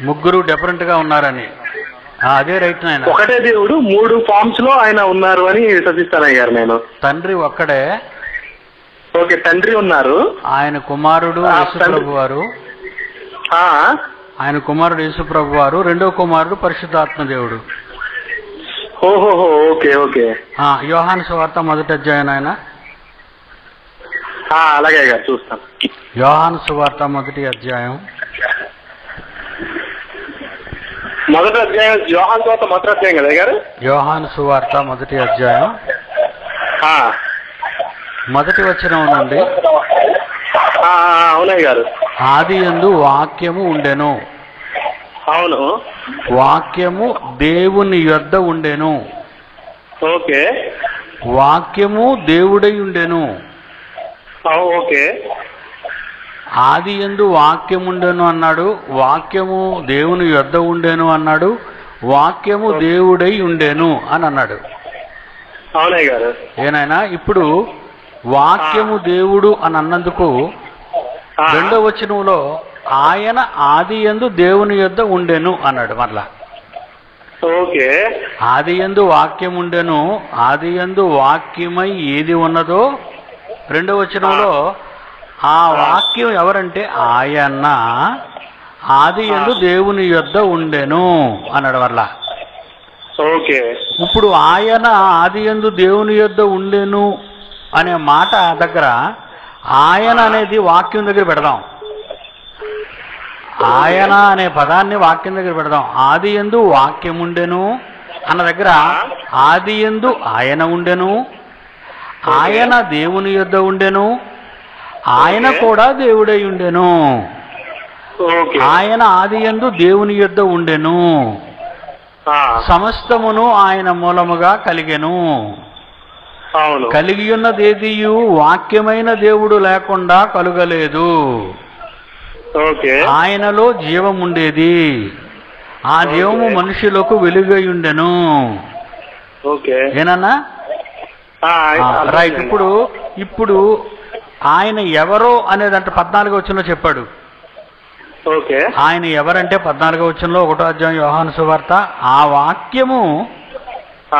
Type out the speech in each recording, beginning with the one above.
ముగ్గురు డిఫరెంట్ గా ఉన్నారని ఆ, అదే రైట్ నాయన ఒకటే దేవుడు మూడు ఫార్మ్స్ లో ఆయన ఉన్నారు అని విశ్వసిస్తాను అయ్యారు నేను తండ్రి ఒక్కడే ఓకే తండ్రి ఉన్నారు ఆయన కుమారుడు ఆ, యేసుప్రభు వారు ఆ ఆయన కుమారుడు యేసుప్రభు వారు రెండో కుమారుడు పరిశుద్ధాత్మ దేవుడు ఓహోహో ఓకే ఓకే ఆ, యోహాను సువార్త మొదటి అధ్యాయం ఆయన ఆ, అలాగే గారు చూస్తాను యోహాను సువార్త మొదటి అధ్యాయం మొదటి అధ్యాయం యోహాన్ తర్వాత మొదటి అధ్యాయం కదా గారు యోహాను సువార్త మొదటి అధ్యాయం ఆ, మొదటి వచనం నుండి ఆ, ఆ, అవునయ్య గారు ఆది యందు వాక్యము ఉండెను అవును వాక్యము దేవుని యొద్ద ఉండెను ఓకే వాక్యము దేవుడై ఉండెను ఆ, ఓకే ఆది ఎందు వాక్యముండెను అన్నాడు వాక్యము దేవుని యొద్ద ఉండెను అన్నాడు వాక్యము దేవుడై ఉండెను అని అన్నాడు అవునయ్య గారు ఏనాయనా ఇప్పుడు వాక్యము దేవుడు అని అన్నందుకు ఆ, రెండో వచనంలో ఆయన ఆది ఎందు దేవుని యొద్ద ఉండెను అన్నాడు మరలా ఓకే ఆది ఎందు వాక్యం ఉండెను ఆది ఎందు వాక్యమై ఏది ఉన్నదో రెండో వచనంలో ఆ వాక్యం ఎవరంటే ఆయన ఆది ఎందు దేవుని యొద్ద ఉండెను అన్నాడు మరలా ఓకే ఇప్పుడు ఆయన ఆది ఎందు దేవుని యొద్ద ఉండెను అనే మాట దగ్గర ఆయన అనేది వాక్యం దగ్గర పెడదాం ఆయన అనే పదాన్ని వాక్యం దగ్గర పెడదాం ఆది ఎందు వాక్యం ఉండెను అన్న దగ్గర ఆది ఎందు ఆయన ఉండెను ఆయన దేవుని యొద్ద ఉండెను ఆయన కూడా దేవుడై ఉండెను ఓకే ఆయన ఆది ఎందు దేవుని యొద్ద ఉండెను ఆ, సమస్తమును ఆయన మూలముగా కలిగెను అవును కలిగి ఉన్నదేదియు వాక్యమైన దేవుడు లేకుండా కలుగలేదు ఓకే ఆయనలో జీవం ఉండేది ఆ జీవము మనుషులకు వెలుగై ఉండెను ఓకే ఏనన్నా ఆ, ఆ, అర్థమైంది. రైట్ ఇప్పుడు ఇప్పుడు ఆయన ఎవరో అనేదంటే పద్నాలుగో వచ్చంలో చెప్పాడు ఓకే ఆయన ఎవరంటే పద్నాలుగో వచ్చంలో ఒకటో అధ్యాయం యోహాను సువార్త ఆ వాక్యము ఆ,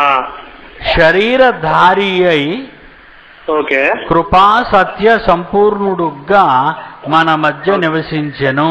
శరీరధారి అయి ఓకే కృపా సత్య సంపూర్ణుడుగా మన మధ్య నివసించెను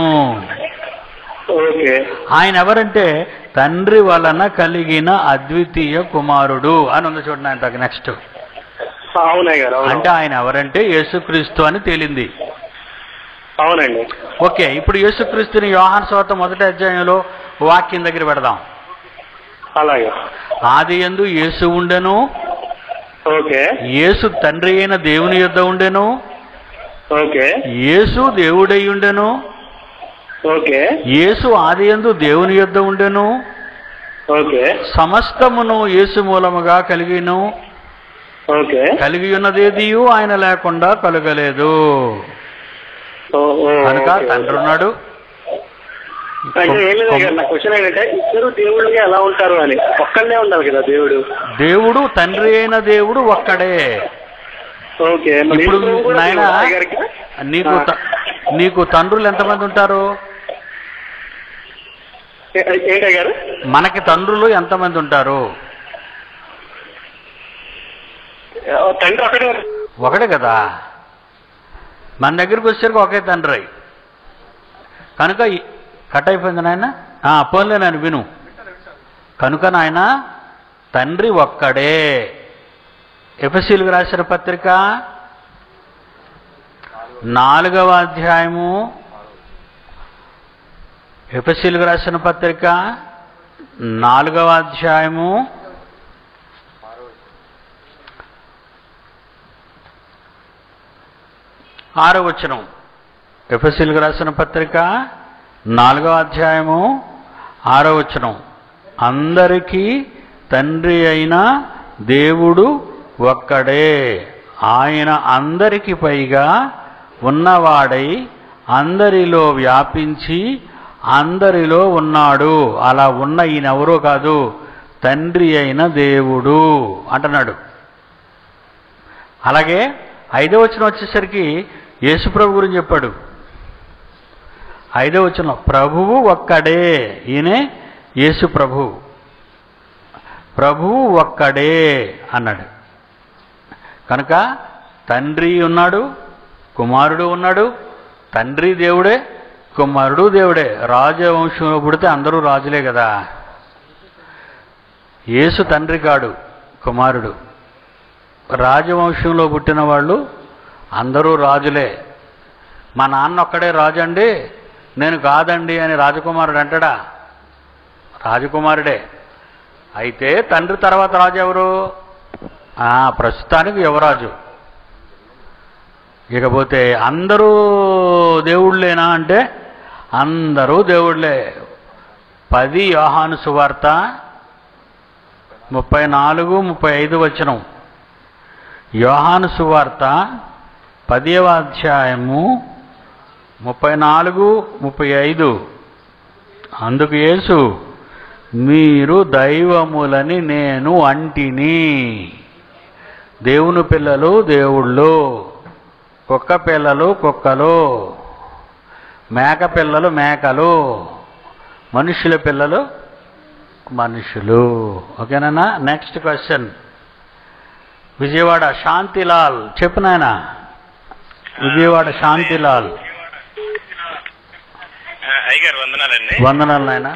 ఓకే ఆయన ఎవరంటే తండ్రి వలన కలిగిన అద్వితీయ కుమారుడు అని ఉంది చూడండి ఆయన తగ్గ నెక్స్ట్ అవునయ్య గారు అవును అంటే ఆయన ఎవరంటే యేసుక్రీస్తు అని తేలింది అవునండి ఓకే ఇప్పుడు యేసుక్రీస్తుని యోహాన్ స్వాత మొదటి అధ్యాయంలో వాక్యం దగ్గర పెడదాం అలాగే ఆది యందు యేసు ఉండెను ఓకే యేసు తండ్రి అయిన దేవుని యొద్ద ఉండెను ఓకే యేసు దేవుడై ఉండెను ఓకే యేసు ఆది యందు దేవుని యొద్ద ఉండెను ఓకే సమస్తమును యేసు మూలముగా కలిగిను ఓకే కలిగి ఉన్నదేదియు ఆయన లేకుండా కలగలేదు ఓ, ఓ, కనుక ఓకే. తండ్రి ఉన్నాడు అంటే ఏం లేదు అయ్య గారు, నా క్వశ్చన్ ఏంటంటే ఇద్దరు దేవుళ్ళుగా ఎలా ఉంటారు అని ఒక్కళ్ళే ఉండాలి కదా దేవుడు దేవుడు తండ్రి అయిన దేవుడు ఒక్కడే ఓకే మరి ఇప్పుడు ఇద్దరు కూడా నాయన దేవుడా అయ్య గారికి? నీకు త- నీకు తండ్రులు ఎంతమంది ఉంటారు ఏ- ఏంటయ్య గారు మనకి తండ్రులు ఎంతమంది ఉంటారు ఆ, తండ్రి ఒకటే ఒకటే కదా మన దగ్గరికి వచ్చేసరికి ఒకే తండ్రి కనుక ఈ- కట్ అయిపోయింది నాయన ఆ, పోన్లే నాయన విను కనుక నాయన తండ్రి ఒక్కడే ఎఫ్ఎస్సీలకు రాసిన పత్రిక నాలుగవ అధ్యాయము ఎఫ్ఎస్సీలకు రాసిన పత్రిక నాలుగవ అధ్యాయము ఆరో వచనం ఎఫ్ఎస్సీలకు రాసిన పత్రిక నాలుగవ అధ్యాయము ఆరో వచనం అందరికీ తండ్రి అయిన దేవుడు ఒక్కడే ఆయన అందరికి పైగా ఉన్నవాడై అందరిలో వ్యాపించి అందరిలో ఉన్నాడు అలా ఉన్న ఈయన ఎవరో కాదు తండ్రి అయిన దేవుడు అంటున్నాడు అలాగే ఐదో వచనం వచ్చేసరికి యేసుప్రభు గురించి చెప్పాడు ఐదో వచ్చిన ప్రభువు ఒక్కడే ఈయనే యేసు ప్రభు ప్రభువు ఒక్కడే అన్నాడు కనుక తండ్రి ఉన్నాడు కుమారుడు ఉన్నాడు తండ్రి దేవుడే కుమారుడు దేవుడే రాజవంశంలో పుడితే అందరూ రాజులే కదా యేసు తండ్రి కాడు కుమారుడు రాజవంశంలో పుట్టిన వాళ్ళు అందరూ రాజులే మా నాన్న ఒక్కడే రాజు అండి నేను కాదండి అని రాజకుమారుడు అంటాడా రాజకుమారుడే అయితే తండ్రి తర్వాత రాజు ఎవరు ఆ, ప్రస్తుతానికి యువరాజు ఇకపోతే అందరూ దేవుళ్ళేనా అంటే అందరూ దేవుళ్ళే పది యోహాను సువార్త ముప్పై నాలుగు ముప్పై ఐదు వచనం యోహాను సువార్త పదివ అధ్యాయము ముప్పై నాలుగు ముప్పై ఐదు అందుకు యేసు మీరు దైవములని నేను అంటిని దేవుని పిల్లలు దేవుళ్ళు కుక్క పిల్లలు కుక్కలు మేక పిల్లలు మేకలు మనుషుల పిల్లలు మనుషులు ఓకేనా నెక్స్ట్ క్వశ్చన్ విజయవాడ శాంతిలాల్ చెప్పు నాయన విజయవాడ శాంతిలాల్ అయ్యగారు వందనాలండి వందనాలు నాయన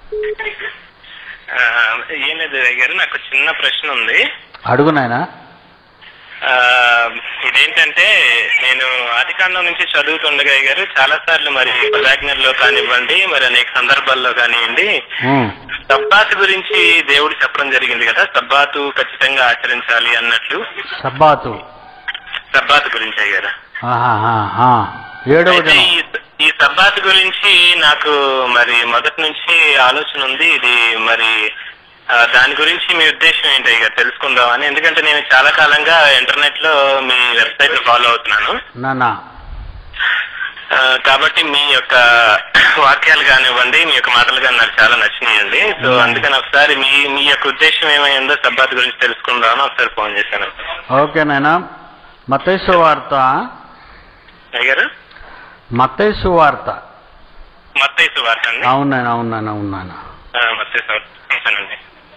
ఆ, ఏం లేదు అయ్యగారు నాకు చిన్న ప్రశ్న ఉంది అడుగు నాయన ఆ, ఇదేంటంటే నేను ఆదికాండం నుంచి చదువుతుండగా అయ్యగారు చాలా సార్లు మరి ప్రజ్ఞల్లో కానివ్వండి మరి అనేక సందర్భాల్లో కానివ్వండి ఉమ్, సబ్బాతు గురించి దేవుడు చెప్పడం జరిగింది కదా సబ్బాతు ఖచ్చితంగా ఆచరించాలి అన్నట్లు సబ్బాతు సబ్బాతు గురించి అయ్యారు ఆహాహా. ఏడవ అయితే దినం ఈ ఈ సబ్బాత్ గురించి నాకు మరి మొదటి నుంచి ఆలోచన ఉంది ఇది మరి ఆ, దాని గురించి మీ ఉద్దేశం ఏంటి ఇక తెలుసుకుందామని ఎందుకంటే నేను చాలా కాలంగా ఇంటర్నెట్ లో మీ వెబ్సైట్ ఫాలో అవుతున్నాను నాన్న ఆ, కాబట్టి మీ యొక్క వాక్యాలు కానివ్వండి మీ యొక్క మాటలు కానీ నాకు చాలా నచ్చినాయండి సో అందుకని ఒకసారి మీ మీ యొక్క ఉద్దేశం ఏమైందో సబ్బాత్ గురించి తెలుసుకుందామని ఒకసారి ఫోన్ చేశాను ఓకే నాయన మతేసు వార్త అయ్యారు మతేసు వార్త మత్తైసు వార్త అండి అవునాయన అవునాయన అవునాయన ఆ, మత్తయి వార్త అండి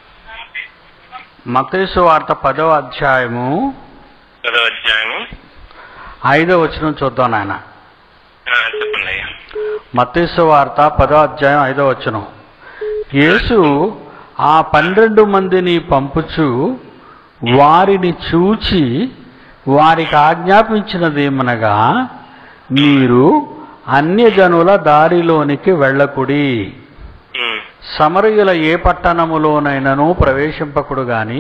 మతేసు వార్త పదవ అధ్యాయము పదో అధ్యాయము ఐదో వచనం చూద్దాం నాయన ఆ, చెప్పండి అయ్యా మతేసు వార్త పదో అధ్యాయం ఐదో వచనం యేసు ఆ పన్నెండు మందిని పంపుచు వారిని చూచి వారికి ఆజ్ఞాపించినదేమనగా మీరు అన్యజనుల దారిలోనికి వెళ్ళకుడి ఉమ్, సమరయుల ఏ పట్టణములోనైనను ప్రవేశింపకుడు గాని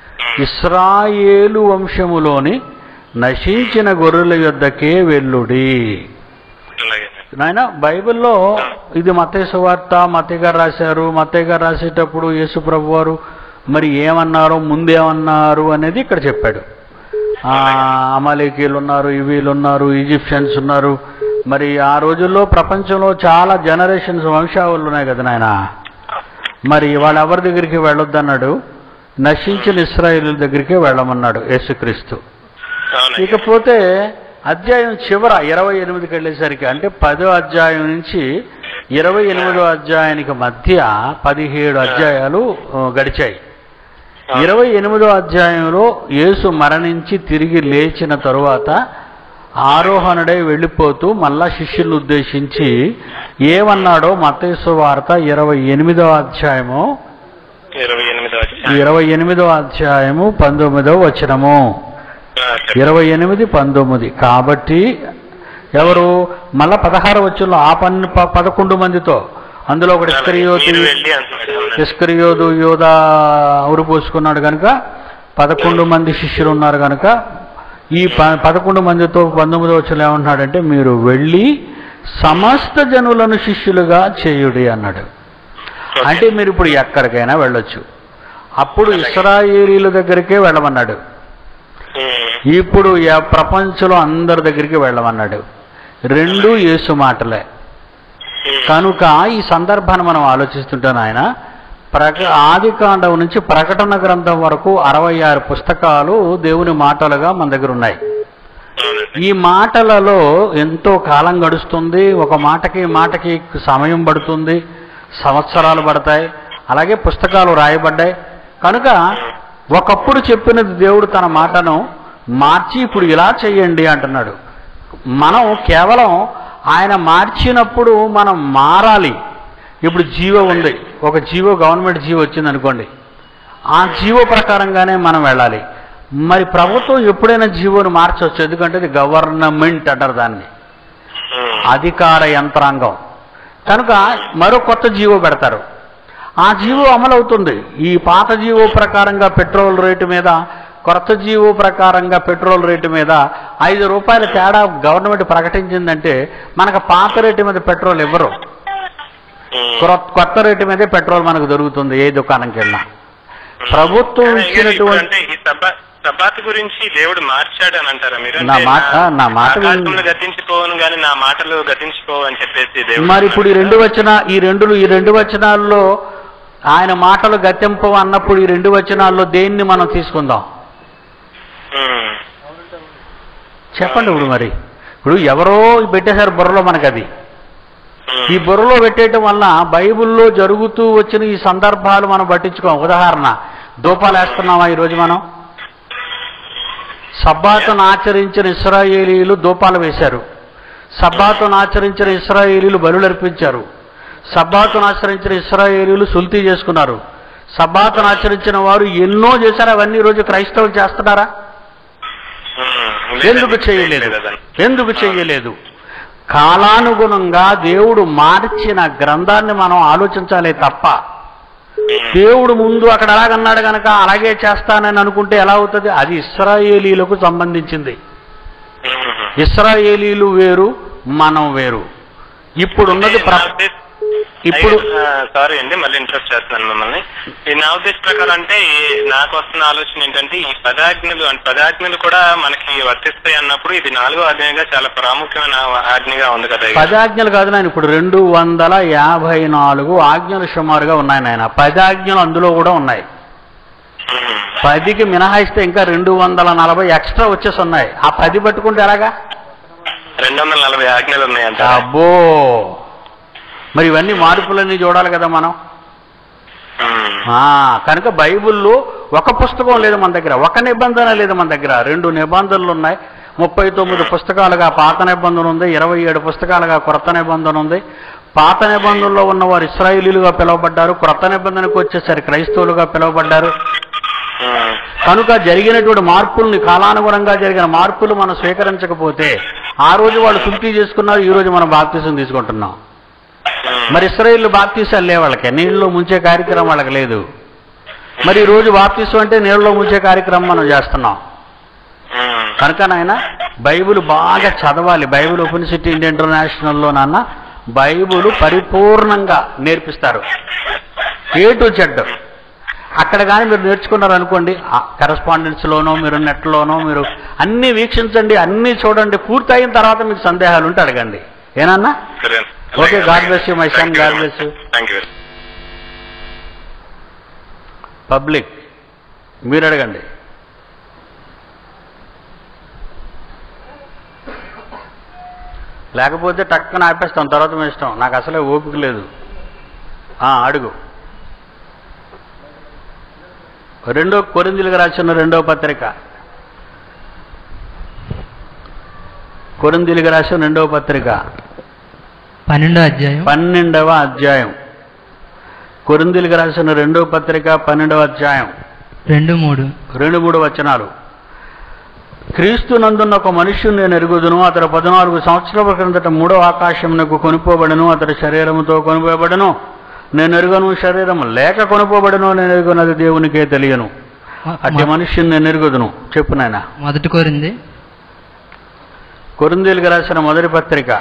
ఇస్రాయేలు వంశములోని నశించిన గొర్రెల యొద్దకే వెళ్ళుడి అలాగే నాయన బైబిల్లో ఇది మతయ్య సువార్త మతయ్య గారు రాశారు మతయ్య గారు రాసేటప్పుడు యేసు ప్రభు వారు మరి ఏమన్నారు ముందేమన్నారు అనేది ఇక్కడ చెప్పాడు ఆ, అమాలేకీలు ఉన్నారు ఇవీలు ఉన్నారు ఈజిప్షియన్స్ ఉన్నారు మరి ఆ రోజుల్లో ప్రపంచంలో చాలా జనరేషన్స్ వంశావళులు ఉన్నాయి కదా నాయన మరి వాళ్ళు ఎవరి దగ్గరికి వెళ్ళొద్దన్నాడు నశించిన ఇస్రాయేల్ దగ్గరికి వెళ్ళమన్నాడు యేసుక్రీస్తు అవునండి ఇకపోతే అధ్యాయం చివర ఇరవై ఎనిమిదికి వెళ్ళేసరికి అంటే పదో అధ్యాయం నుంచి ఇరవై ఎనిమిదో అధ్యాయానికి మధ్య పదిహేడు అధ్యాయాలు ఆ, గడిచాయి ఇరవై ఎనిమిదో అధ్యాయంలో యేసు మరణించి తిరిగి లేచిన తరువాత ఆరోహణుడై వెళ్ళిపోతూ మళ్ళా శిష్యులను ఉద్దేశించి ఏమన్నాడో మతేసు వార్త ఇరవై ఎనిమిదో అధ్యాయము ఇరవై ఎనిమిదో అధ్యాయం ఇరవై ఎనిమిదో అధ్యాయము పంతొమ్మిదో వచనము ఆ, చెప్పండి. ఇరవై ఎనిమిది పంతొమ్మిది కాబట్టి ఎవరు మళ్ళా పదహారు వచ్చుల్లో ఆ పన్ను ప- పదకొండు మందితో అందులో ఒకటి ఇస్కరియోతు మీరు వెళ్ళి అంటున్నాడు అవునండి. ఇస్కరియోదు యోధా ఉరి పోసుకున్నాడు కనుక పదకొండు మంది శిష్యులు ఉన్నారు కనుక ఈ ప పదకొండు మందితో పంతొమ్మిది వచ్చులు ఏమంటున్నాడంటే మీరు వెళ్ళి సమస్త జనులను శిష్యులుగా చేయుడి అన్నాడు ఓకే. అంటే మీరు ఇప్పుడు ఎక్కడికైనా వెళ్ళొచ్చు అప్పుడు ఇస్రాయేలీల దగ్గరికే వెళ్ళమన్నాడు ఉమ్, ఇప్పుడు యా- ప్రపంచంలో అందరి దగ్గరికి వెళ్ళమన్నాడు రెండు యేసు మాటలే ఉమ్, కనుక ఈ సందర్భాన్ని మనం ఆలోచిస్తుంటాం ఆయన ప్రక ఆది కాండం నుంచి ప్రకటన గ్రంథం వరకు అరవై ఆరు పుస్తకాలు దేవుని మాటలుగా మన దగ్గర ఉన్నాయి అవునండి చెప్పండి ఈ మాటలలో ఎంతో కాలం గడుస్తుంది ఒక మాటకి మాటకి సమయం పడుతుంది సంవత్సరాలు పడతాయి అలాగే పుస్తకాలు రాయబడ్డాయి కనుక ఒకప్పుడు చెప్పినది దేవుడు తన మాటను మార్చి ఇప్పుడు ఇలా చెయ్యండి అంటున్నాడు మనం కేవలం ఆయన మార్చినప్పుడు మనం మారాలి ఇప్పుడు జీవో ఉంది ఒక జీవో గవర్నమెంట్ జీవో వచ్చింది అనుకోండి ఆ జీవో ప్రకారంగానే మనం వెళ్ళాలి మరి ప్రభుత్వం ఎప్పుడైనా జీవోను మార్చవచ్చు ఎందుకంటే ఇది గవర్నమెంట్ అంటారు దాన్ని ఉమ్, అధికార యంత్రాంగం కనుక మరో కొత్త జీవో పెడతారు ఆ జీవో అమలవుతుంది ఈ పాత జీవో ప్రకారంగా పెట్రోల్ రేటు మీద కొత్త జీవో ప్రకారంగా పెట్రోల్ రేటు మీద ఐదు రూపాయల తేడా గవర్నమెంట్ ప్రకటించిందంటే మనకు పాత రేటు మీద పెట్రోల్ ఇవ్వరు ఉమ్. కొత్త- కొత్త రేటు మీదే పెట్రోల్ మనకు దొరుకుతుంది ఏ దుకాణంకి వెళ్ళినా ప్రభుత్వం కానీ ఇప్పుడు ఇచ్చినటువంటి అంటే ఈ సబ్బా సబ్బాత్ గురించి దేవుడు మార్చాడు అని అంటారా మీరు నా అంటే మాట- నా మాట విన్- ఆకాశంలో గతించిపోవను కానీ నా మాటలు గతించిపోవు అని చెప్పేసి దేవుడు మరి ఇప్పుడు ఈ రెండు వచన ఈ రెండు ఈ రెండు వచనాల్లో ఆయన మాటలు గత్తెంపు అన్నప్పుడు ఈ రెండు వచనాల్లో దేన్ని మనం తీసుకుందాం ఉమ్, చెప్పండి ఇప్పుడు మరి ఇప్పుడు ఎవరో పెట్టేశారు బుర్రలో మనకు అది ఉమ్, ఈ బుర్రలో పెట్టేయటం వల్ల బైబిల్లో జరుగుతూ వచ్చిన ఈ సందర్భాలు మనం పట్టించుకోం ఉదాహరణ దూపాలు వేస్తున్నామా ఈరోజు మనం సబ్బాతును ఆచరించిన ఇస్రాయేలీలు దూపాలు వేశారు సబ్బాతును ఆచరించిన ఇస్రాయేలీలు బలులు అర్పించారు సబ్బాతును ఆచరించిన ఇస్రాయేలీలు సుల్తీ చేసుకున్నారు సబ్బాతును ఆచరించిన వారు ఎన్నో చేశారు అవన్నీ ఈ రోజు క్రైస్తవులు చేస్తున్నారా ఉమ్, లేదండి, ఎందుకు చేయలేదు లేదండి. ఎందుకు చేయలేదు కాలానుగుణంగా దేవుడు మార్చిన గ్రంథాన్ని మనం ఆలోచించాలి తప్ప ఉమ్, దేవుడు ముందు అక్కడ అలాగన్నాడు గనక అలాగే చేస్తానని అనుకుంటే ఎలా అవుతుంది అది ఇస్రాయేలీలకు సంబంధించింది ఉమ్, ఇస్రాయేలీలు వేరు మనం వేరు ఇప్పుడున్నది ప్ర నా ఉద్దేశ- ఇప్పుడు అయ్యో, ఆ, సారీ అండి మళ్ళీ ఇంట్రెస్ట్ చేస్తున్నాను మిమ్మల్ని ఈ నా ఉద్దేశ ప్రకారం అంటే ఈ- నాకు వస్తున్న ఆలోచన ఏంటంటే ఈ పదాజ్ఞలు అంటే పదాజ్ఞలు కూడా మనకి వర్తిస్తాయి అన్నప్పుడు ఇది నాలుగో ఆజ్ఞగా చాలా ప్రాముఖ్యమైన ఆజ్ఞగా ఉంది కదా ఇక. పది ఆజ్ఞలు కాదు నాయన ఇప్పుడు రెండు వందల యాభై నాలుగు ఆజ్ఞలు సుమారుగా ఉన్నాయి నాయన పది ఆజ్ఞలు అందులో కూడా ఉన్నాయి ఉమ్, పదికి మినహాయిస్తే ఇంకా రెండు వందల నలభై ఎక్స్ట్రా వచ్చేసి ఉన్నాయి ఆ పది పట్టుకుంటే ఎలాగా రెండు వందల నలభై ఆజ్ఞలు ఉన్నాయంట అబ్బో మరి ఇవన్నీ మార్పులన్నీ చూడాలి కదా మనం ఉమ్, ఆ, కనుక బైబిల్లో ఒక పుస్తకం లేదు మన దగ్గర ఒక నిబంధన లేదు మన దగ్గర రెండు నిబంధనలు ఉన్నాయి ముప్పై తొమ్మిది పుస్తకాలుగా పాత నిబంధన ఉంది ఇరవై ఏడు పుస్తకాలుగా క్రొత్త నిబంధన ఉంది పాత నిబంధనలో ఉన్నవారు ఇస్రాయిలీలుగా పిలువబడ్డారు క్రొత్త నిబంధనకు వచ్చేసరికి క్రైస్తవులుగా పిలువబడ్డారు ఉమ్, కనుక జరిగినటువంటి మార్పుల్ని కాలానుగుణంగా జరిగిన మార్పులు మనం స్వీకరించకపోతే ఆ రోజు వాళ్ళు సుల్తీ చేసుకున్నారు ఈ రోజు మనం బాప్తీసం తీసుకుంటున్నాం ఉమ్, మరి ఇస్రాయిల్ బాప్తీసాలు లే వాళ్ళకి నీళ్ళలో ముంచే కార్యక్రమం వాళ్ళకి లేదు మరి ఈ రోజు బాప్తీసం అంటే నీళ్ళలో ముంచే కార్యక్రమం మనం చేస్తున్నాం ఉమ్, కనుక నాయన బైబిల్ బాగా చదవాలి బైబిల్ ఓపెన్ సిటీ ఇండియా ఇంటర్నేషనల్లో నాన్న బైబిల్ పరిపూర్ణంగా నేర్పిస్తారు ఏ టు జెడ్ అక్కడ కానీ మీరు నేర్చుకున్నారు అనుకోండి కరస్పాండెన్స్లోనో మీరు నెట్లోనో మీరు అన్నీ వీక్షించండి అన్నీ చూడండి పూర్తయిన తర్వాత మీకు సందేహాలు ఉంటే అడగండి ఏనన్నా సరే Okay, God bless you, my son. God bless you. Thank you public మీరు అడగండి లేకపోతే టక్కన ఆపేస్తాం తర్వాత మీ ఇష్టం నాకు అసలే ఓపిక లేదు ఆ, అడుగు రెండో కొరిందులకు రాసిన రెండో పత్రిక కొరిందులకు రాసిన రెండో పత్రిక పన్నెండో అధ్యాయం పన్నెండవ అధ్యాయం కొరిందులకు రాసిన రెండో పత్రిక పన్నెండవ అధ్యాయం రెండు మూడు రెండు మూడు వచనాలు క్రీస్తు నందున్న ఒక మనుష్యుని నేను ఎరుగుదును అతడు పద్నాలుగు సంవత్సరాల క్రిందట మూడో ఆకాశమునకు కొనుపోబడను అతడు శరీరముతో కొనుపోబడను నేను ఎరుగను శరీరము లేక కొనుపోబడను నేను ఎరుగునది దేవునికే తెలియను అట్టి మనుష్యుని నేను ఎరుగుదును చెప్పు నాయన మొదటి కోరింది కొరిందీలకు రాసిన మొదటి పత్రిక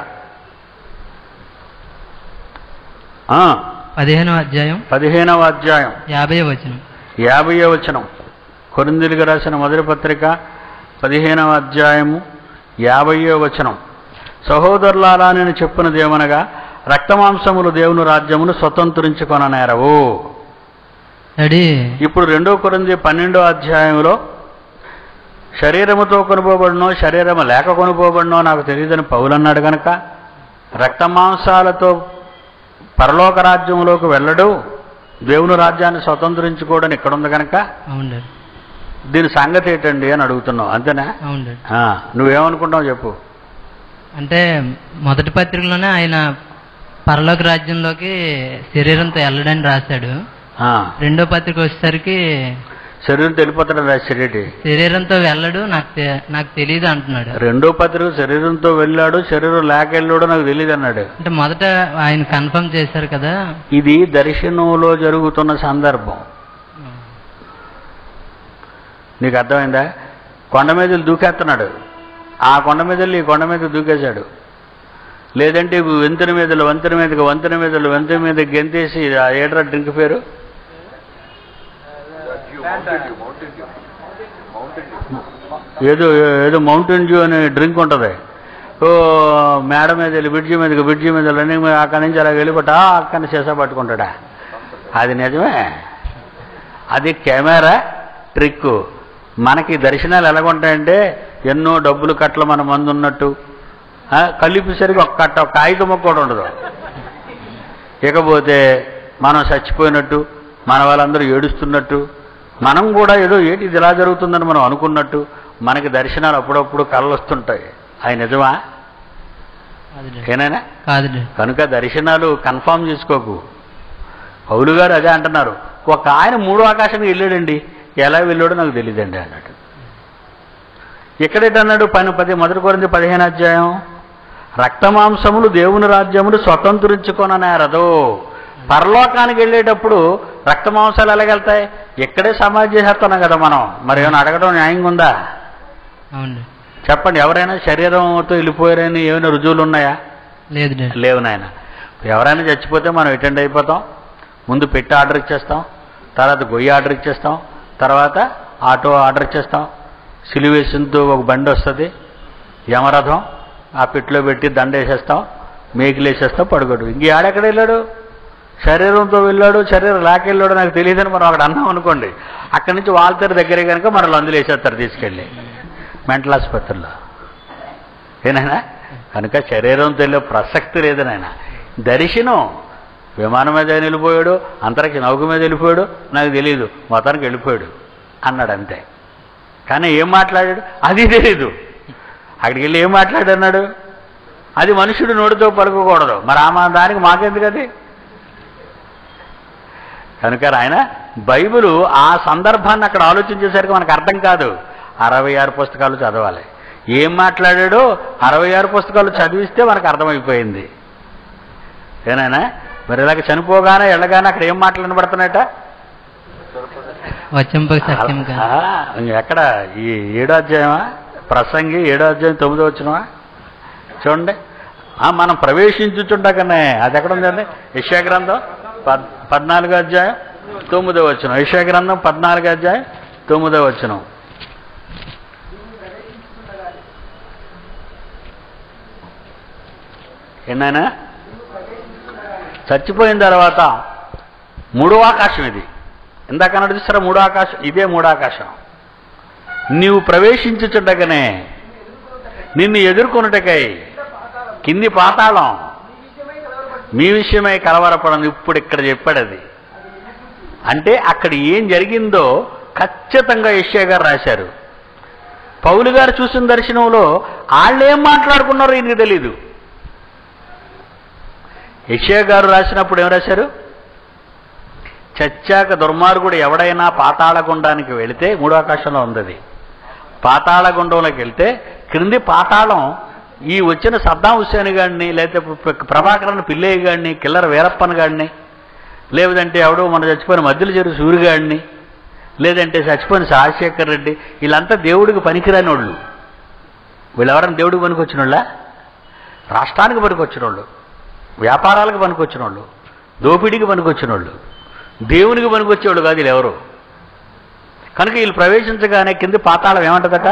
ఆ, పదిహేనో అధ్యాయం పదిహేనవ అధ్యాయం యాభై వచనం యాభైవ వచనం కొరిందీలకు రాసిన మొదటి పత్రిక పదిహేనవ అధ్యాయము యాభైవ వచనం సహోదరులారా నేను చెప్పినదేమనగా రక్తమాంసములు దేవుని రాజ్యమును స్వతంత్రించుకొననేరవు డాడీ ఇప్పుడు రెండో కొరింది పన్నెండో అధ్యాయంలో శరీరముతో కొనుకోబడినో శరీరము లేక కొనుకోబడినో నాకు తెలియదని పౌలన్నాడు గనక రక్తమాంసాలతో పరలోక రాజ్యంలోకి వెళ్ళడు దేవుని రాజ్యాన్ని స్వతంత్రించుకోవడం ఇక్కడ ఉంది కనుక అవును డాడీ దీని సంగతి ఏంటండి అని అడుగుతున్నావు అంతేనా అవును డాడీ ఆ, నువ్వేమనుకుంటావు చెప్పు అంటే మొదటి పత్రికలోనే ఆయన పరలోక రాజ్యంలోకి శరీరంతో వెళ్ళడని రాశాడు ఆ, రెండో పత్రిక వచ్చేసరికి శరీరం తెలిపోతాడు రాశాడేటి శరీరంతో వెళ్ళడు నాకు తె- నాకు తెలియదు అంటున్నాడు రెండో పత్రిక శరీరంతో వెళ్ళాడు శరీరం లేక వెళ్ళాడు నాకు తెలియదు అన్నాడు అంటే మొదట ఆయన కన్ఫర్మ్ చేశారు కదా ఇది దర్శనంలో జరుగుతున్న సందర్భం నీకు అర్థమైందా కొండ మీద వెళ్ళి దూకేస్తున్నాడు ఆ కొండ మీద వెళ్ళి ఈ కొండ మీద దూకేశాడు లేదంటే ఇవి వంతెన మీద వంతెన మీదకి వంతెన మీద వంతెన మీద గెంతేసి ఆ ఏడ్రా డ్రింక్ పేరు ఏదో ఏదో మౌంటైన్ డ్యూ అనే డ్రింక్ ఉంటుంది ఓ మేడ మీద వెళ్ళి బ్రిడ్జి మీదకి బ్రిడ్జి మీద రన్నింగ్ మీద అక్కడి నుంచి అలా వెళ్ళిపోటా అక్కడి నుంచి సీసా పట్టుకుంటాడా అది నిజమే అది కెమెరా ట్రిక్ మనకి దర్శనాలు ఎలాగుంటాయంటే ఎన్నో డబ్బులు కట్టలు మన మంది ఉన్నట్టు ఆ, కలిపేసరికి ఒక కట్ట ఒక కాగితం ముక్క కూడా ఉండదు ఇకపోతే మనం చచ్చిపోయినట్టు మన వాళ్ళందరూ ఏడుస్తున్నట్టు మనం కూడా ఏదో ఏంటి ఇది ఇలా జరుగుతుందని మనం అనుకున్నట్టు మనకి దర్శనాలు అప్పుడప్పుడు కళ్ళు వస్తుంటాయి అవి నిజమా కాదు డాడీ. ఏనాయనా కాదు డాడీ. కనుక దర్శనాలు కన్ఫామ్ చేసుకోకు పౌలు గారు అదే అంటున్నారు ఒక ఆయన మూడో ఆకాశానికి వెళ్ళాడండి ఎలా వెళ్ళాడో నాకు తెలియదండి అన్నాడు ఎక్కడేటన్నాడు పని పది మొదటి కొరింది పదిహేను అధ్యాయం రక్తమాంసములు దేవుని రాజ్యములు స్వతంత్రించుకొననేరదు పరలోకానికి వెళ్ళేటప్పుడు రక్తమాంసాలు ఎలాగెళ్తాయి ఇక్కడే సమాధి చేసేస్తున్నాం కదా మనం మరి ఏమైనా అడగడం న్యాయంగా ఉందా అవును డాడీ. చెప్పండి ఎవరైనా శరీరంతో వెళ్ళిపోయారని ఏమైనా రుజువులు ఉన్నాయా లేదు డాడీ లేవు నాయన ఎవరైనా చచ్చిపోతే మనం అటెండ్ అయిపోతాం ముందు పెట్టి ఆర్డర్ ఇచ్చేస్తాం తర్వాత గొయ్యి ఆర్డర్ ఇచ్చేస్తాం తర్వాత ఆటో ఆర్డర్ ఇచ్చేస్తాం సిలివేషన్తో ఒక బండి వస్తుంది యమరథం ఆ పెట్టిలో పెట్టి దండ వేసేస్తాం మేకులు వేసేస్తాం పడుకోడు ఇంక ఆడెక్కడ వెళ్ళాడు శరీరంతో వెళ్ళాడు శరీరం లేక వెళ్ళాడు నాకు తెలియదని మనం అక్కడ అన్నాం అనుకోండి అక్కడి నుంచి వాల్తేరు దగ్గరే కనుక మనల్ని అందులో వేసేస్తారు తీసుకెళ్ళి మెంటల్ ఆసుపత్రిలో ఏనాయనా కనుక శరీరంతో వెళ్ళే ప్రసక్తి లేదు నాయన దర్శనం విమానం మీద ఆయన వెళ్ళిపోయాడు అంతరిక్ష నౌక మీద వెళ్ళిపోయాడు నాకు తెలియదు మొత్తానికి వెళ్ళిపోయాడు అన్నాడు అంతే కానీ ఏం మాట్లాడాడు అది తెలీదు అక్కడికి వెళ్ళి ఏం మాట్లాడన్నాడు అది మనుషుడు నోటితో పలుకోకూడదు మరి ఆ మా దానికి మాకెందుకు అది కనుక ఆయన బైబిల్ ఆ సందర్భాన్ని అక్కడ ఆలోచించేసరికి మనకు అర్థం కాదు అరవై ఆరు పుస్తకాలు చదవాలి ఏం మాట్లాడాడో అరవై ఆరు పుస్తకాలు చదివిస్తే మనకు అర్థమైపోయింది ఏనాయనా మరి ఇలాగ చనిపోగానే వెళ్ళగానే అక్కడ ఏం మాటలు వినబడుతున్నాయట వచ్చంపక సత్యం ఆ, ఎక్కడ ఈ ఏడో అధ్యాయమా ప్రసంగి ఏడో అధ్యాయం తొమ్మిదో వచ్చినవా చూడండి ఆ, మనం ప్రవేశించుచుండగానే అది ఎక్కడ ఉందండి యశ్యా గ్రంథం పద్ పద్నాలుగో అధ్యాయం తొమ్మిదో వచ్చిన యశ్యా గ్రంథం పద్నాలుగో అధ్యాయం తొమ్మిదో వచ్చిన ఏంటైనా చచ్చిపోయిన తర్వాత మూడో ఆకాశం ఇది ఇందాక అన్నాడు చూస్తారా మూడో ఆకాశం ఇదే మూడో ఆకాశం నీవు ప్రవేశించుచుండగానే నిన్ను ఎదుర్కొనుటకై కింది పాతాళం మీ విషయమై కలవరపడను ఇప్పుడు ఇక్కడ చెప్పాడు అది అంటే అక్కడ ఏం జరిగిందో ఖచ్చితంగా యశ్యా గారు రాశారు పౌలు గారు చూసిన దర్శనంలో వాళ్ళు ఏం మాట్లాడుకున్నారో ఈయనకి తెలీదు యశ్యా గారు రాసినప్పుడు ఏం రాశారు చచ్చాక దుర్మార్గుడు ఎవడైనా పాతాళగుండానికి వెళితే మూడో ఆకాశంలో ఉంది అది పాతాళగుండంలోకి వెళ్తే క్రింది పాతాళం ఈ వచ్చిన సద్దాం హుస్సేన్ గాడిని లేకపోతే ప్రభాకరన్ పిల్లయ్య గాడిని కిల్లర వీరప్పన్ గాడిని లేదంటే ఎవడో మన చచ్చిపోయిన మధ్యలో చెరు సూర్యగాడిని లేదంటే చచ్చిపోయిన రాజశేఖర్ రెడ్డి వీళ్ళంతా దేవుడికి పనికిరాని వాళ్ళు వీళ్ళు ఎవరైనా దేవుడికి పనికొచ్చిన వాళ్ళ రాష్ట్రానికి పనికొచ్చిన వాళ్ళు వ్యాపారాలకు పనికొచ్చిన వాళ్ళు దోపిడీకి పనికొచ్చిన వాళ్ళు దేవునికి పనికొచ్చేవాళ్ళు కాదు వీళ్ళు ఎవరు కనుక వీళ్ళు ప్రవేశించగానే కింద పాతాళం ఏమంటదట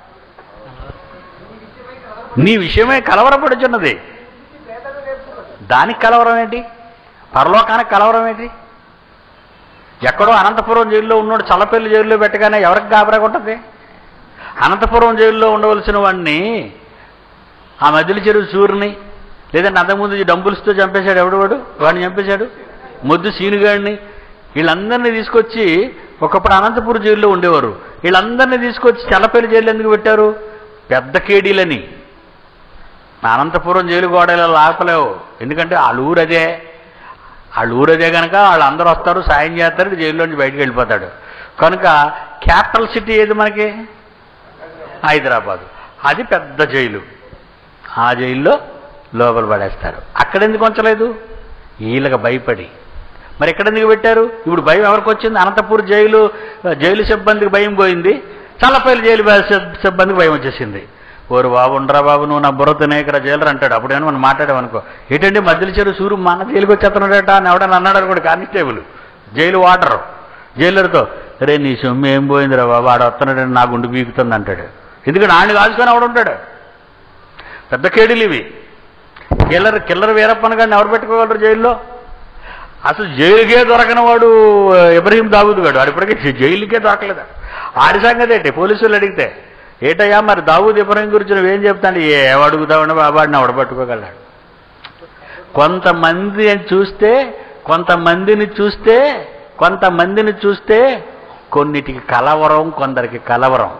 నీ విషయమే కలవరపడుచున్నది దానికి కలవరం ఏంటి పరలోకానికి కలవరం ఏంటి ఎక్కడో అనంతపురం జైల్లో ఉన్నాడు చల్లపల్లి జైల్లో పెట్టగానే ఎవరికి గాబరాగా ఉంటుంది అనంతపురం జైల్లో ఉండవలసిన వాడిని ఆ మధ్యలో చెరువు సూర్యుని లేదంటే అంతకుముందు డంబుల్స్తో చంపేశాడు ఎవడు వాడు వాడిని చంపేశాడు మొద్దు సీనుగాడిని వీళ్ళందరినీ తీసుకొచ్చి ఒకప్పుడు అనంతపురం జైల్లో ఉండేవారు వీళ్ళందరినీ తీసుకొచ్చి చల్లపల్లి జైలు ఎందుకు పెట్టారు పెద్ద కేడీలని అనంతపురం జైలు గోడలో లాపలేవు ఎందుకంటే వాళ్ళ ఊరు అదే వాళ్ళ ఊరు అదే కనుక వాళ్ళందరూ వస్తారు సాయం చేస్తారు జైల్లో నుంచి బయటకు వెళ్ళిపోతాడు కనుక క్యాపిటల్ సిటీ ఏది మనకి హైదరాబాదు అది పెద్ద జైలు ఆ జైల్లో లోపల పడేస్తారు అక్కడ ఎందుకు ఉంచలేదు వీళ్ళకి భయపడి మరి ఎక్కడ ఎందుకు పెట్టారు ఇప్పుడు భయం ఎవరికి వచ్చింది అనంతపూర్ జైలు జైలు సిబ్బందికి భయం పోయింది చల్లపల్లి జైలు సిబ్- సిబ్బందికి భయం వచ్చేసింది ఓరు బాబు ఉండరా బాబు నువ్వు నా బుర్ర తినే ఇక్కడ జైలర్ అంటాడు అప్పుడేమో మనం మాట్లాడామనుకో ఏంటంటే మధ్యలో చెరు సూరు మన జైలుకి వచ్చేస్తున్నాడట అని ఎవడని అన్నాడు అనుకోండి కానిస్టేబుల్ జైలు వాటర్ జైలర్తో రే నీ సొమ్ము ఏం పోయిందిరా బాబు ఆడ వస్తున్నాడని నా గుండు బీకుతుంది అంటాడు ఎందుకంటే ఆడిని కాల్చుకొని ఎవడు ఉంటాడు పెద్ద కేడీలు ఇవి కిల్లర్ కిల్లర్ వీరప్పన్ గారిని ఎవరు పెట్టుకోగలరు జైల్లో అసలు జైలుకే దొరకని వాడు ఇబ్రహీం దావుద్ గాడు వాడు ఇప్పటికే జై- జైలుకే దొరకలేదు ఆడి సంగతి ఏంటి పోలీసులు అడిగితే ఏటయ్యా మరి దావూద్ ఇబ్రహీం గురించి నువ్వేం చెప్తాను ఏ అడుగుతావని బాబాడిని ఎవడ పట్టుకోగలడు కొంతమంది చూస్తే కొంతమందిని చూస్తే కొంతమందిని చూస్తే కొన్నిటికి కలవరం కొందరికి కలవరం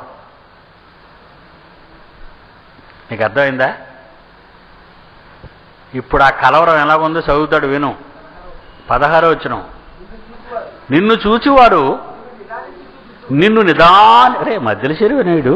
నీకు అర్థమైందా ఇప్పుడు ఆ కలవరం ఎలాగుందో చదువుతాడు విను పదహారో వచ్చిన నిన్ను చూచివాడు నిన్ను నిదాన రే మధ్యలో చెరువు వినాయుడు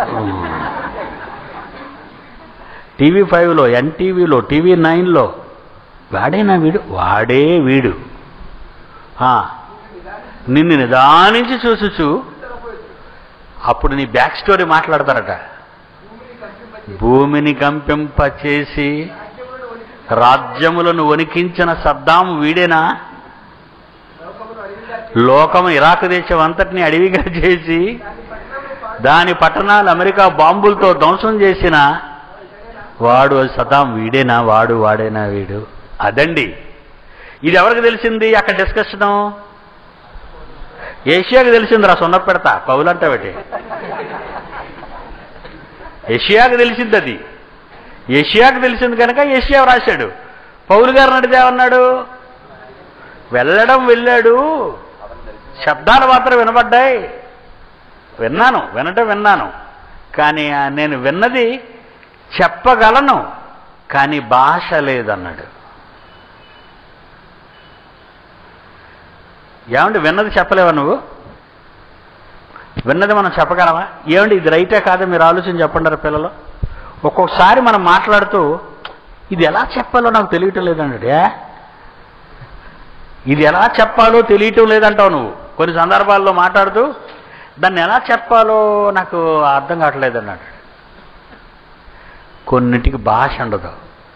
టీవీ ఫైవ్లో ఎన్టీవీలో టీవీ నైన్లో వాడేనా వీడు వాడే వీడు ఆ, నిన్ను నిదానించి చూసుచు అప్పుడు నీ బ్యాక్ స్టోరీ మాట్లాడతారట భూమిని కంపింపచేసి రాజ్యములను వణికించిన సద్దాము వీడేనా లోకము ఇరాక్ దేశం అంతటిని అడవిగా చేసి దాని పట్టణాలు అమెరికా బాంబులతో ధ్వంసం చేసిన వాడు సదాం వీడేనా వాడు వాడేనా వీడు అదండి ఇది ఎవరికి తెలిసింది అక్కడ డిస్కషన్ ఏషియాకి తెలిసింది రా సున్న పెడతా కవులంటే ఒకటి ఏషియాకి తెలిసింది అది ఏషియాకి తెలిసింది కనుక ఏషియా రాశాడు పౌలు గారు నడితే ఏమన్నాడు వెళ్ళడం వెళ్ళాడు శబ్దాలు మాత్రం వినబడ్డాయి విన్నాను వినటం విన్నాను కానీ ఆ నేను విన్నది చెప్పగలను కానీ భాష లేదన్నాడు ఏమండి విన్నది చెప్పలేవా నువ్వు విన్నది మనం చెప్పగలమా ఏమండి ఇది రైటే కాదా మీరు ఆలోచన చెప్పండి పిల్లలు ఒక్కొక్కసారి మనం మాట్లాడుతూ ఇది ఎలా చెప్పాలో నాకు తెలియటం లేదండి ఏ? ఇది ఎలా చెప్పాలో తెలియటం లేదంటావు నువ్వు కొన్ని సందర్భాల్లో మాట్లాడుతూ దాన్ని ఎలా చెప్పాలో నాకు అర్థం కావట్లేదు అన్నాడు కొన్నిటికి భాష ఉండదు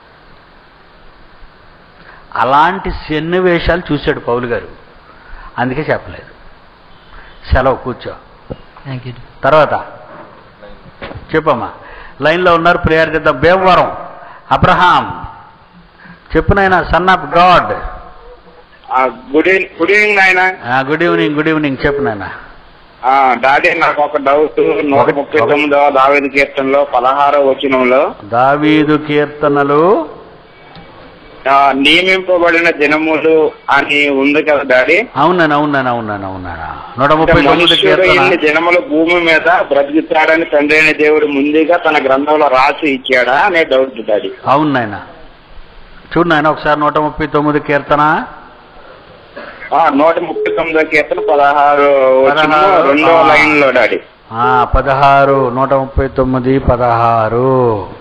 అలాంటి సన్నివేశాలు చూశాడు పౌలు గారు అందుకే చెప్పలేదు సెలవు కూర్చో థ్యాంక్ యూ తర్వాత చెప్పమ్మా లైన్లో ఉన్నారు ప్రేయర్ చేద్దాం భీమవరం అబ్రహాం చెప్పు నాయన son of God good evening good evening నాయన గుడ్ ఈవినింగ్ గుడ్ ఈవినింగ్ చెప్పు నాయన డాడీ నాకు ఒక డౌట్ నూట ఒకటి- ముప్పై తొమ్మిదవ దావేది కీర్తనలో పదహారో వచనంలో దావీదు కీర్తనలు ఆ, నియమింపబడిన దినములు అని ఉంది కదా డాడీ అవునాను అవునాను అవునాను అవునాను నూట అంటే ముప్పై తొమ్మిది మనుష్యుడు ఇన్ని కీర్తన దినములు భూమి మీద బ్రతుకుతాడని తండ్రి అయిన దేవుడు ముందుగా తన గ్రంథంలో రాసి ఇచ్చాడా అనే డౌట్ డాడీ అవును నాయన చూడు నాయన ఒకసారి నూట ముప్పై తొమ్మిది కీర్తన ఆ, నూట ముప్పై తొమ్మిదో కీర్తన పదహారు వచనము పదహారు, రెండో ఆ. లైన్ లో డాడీ ఆ, పదహారు నూట ముప్పై తొమ్మిది పదహారు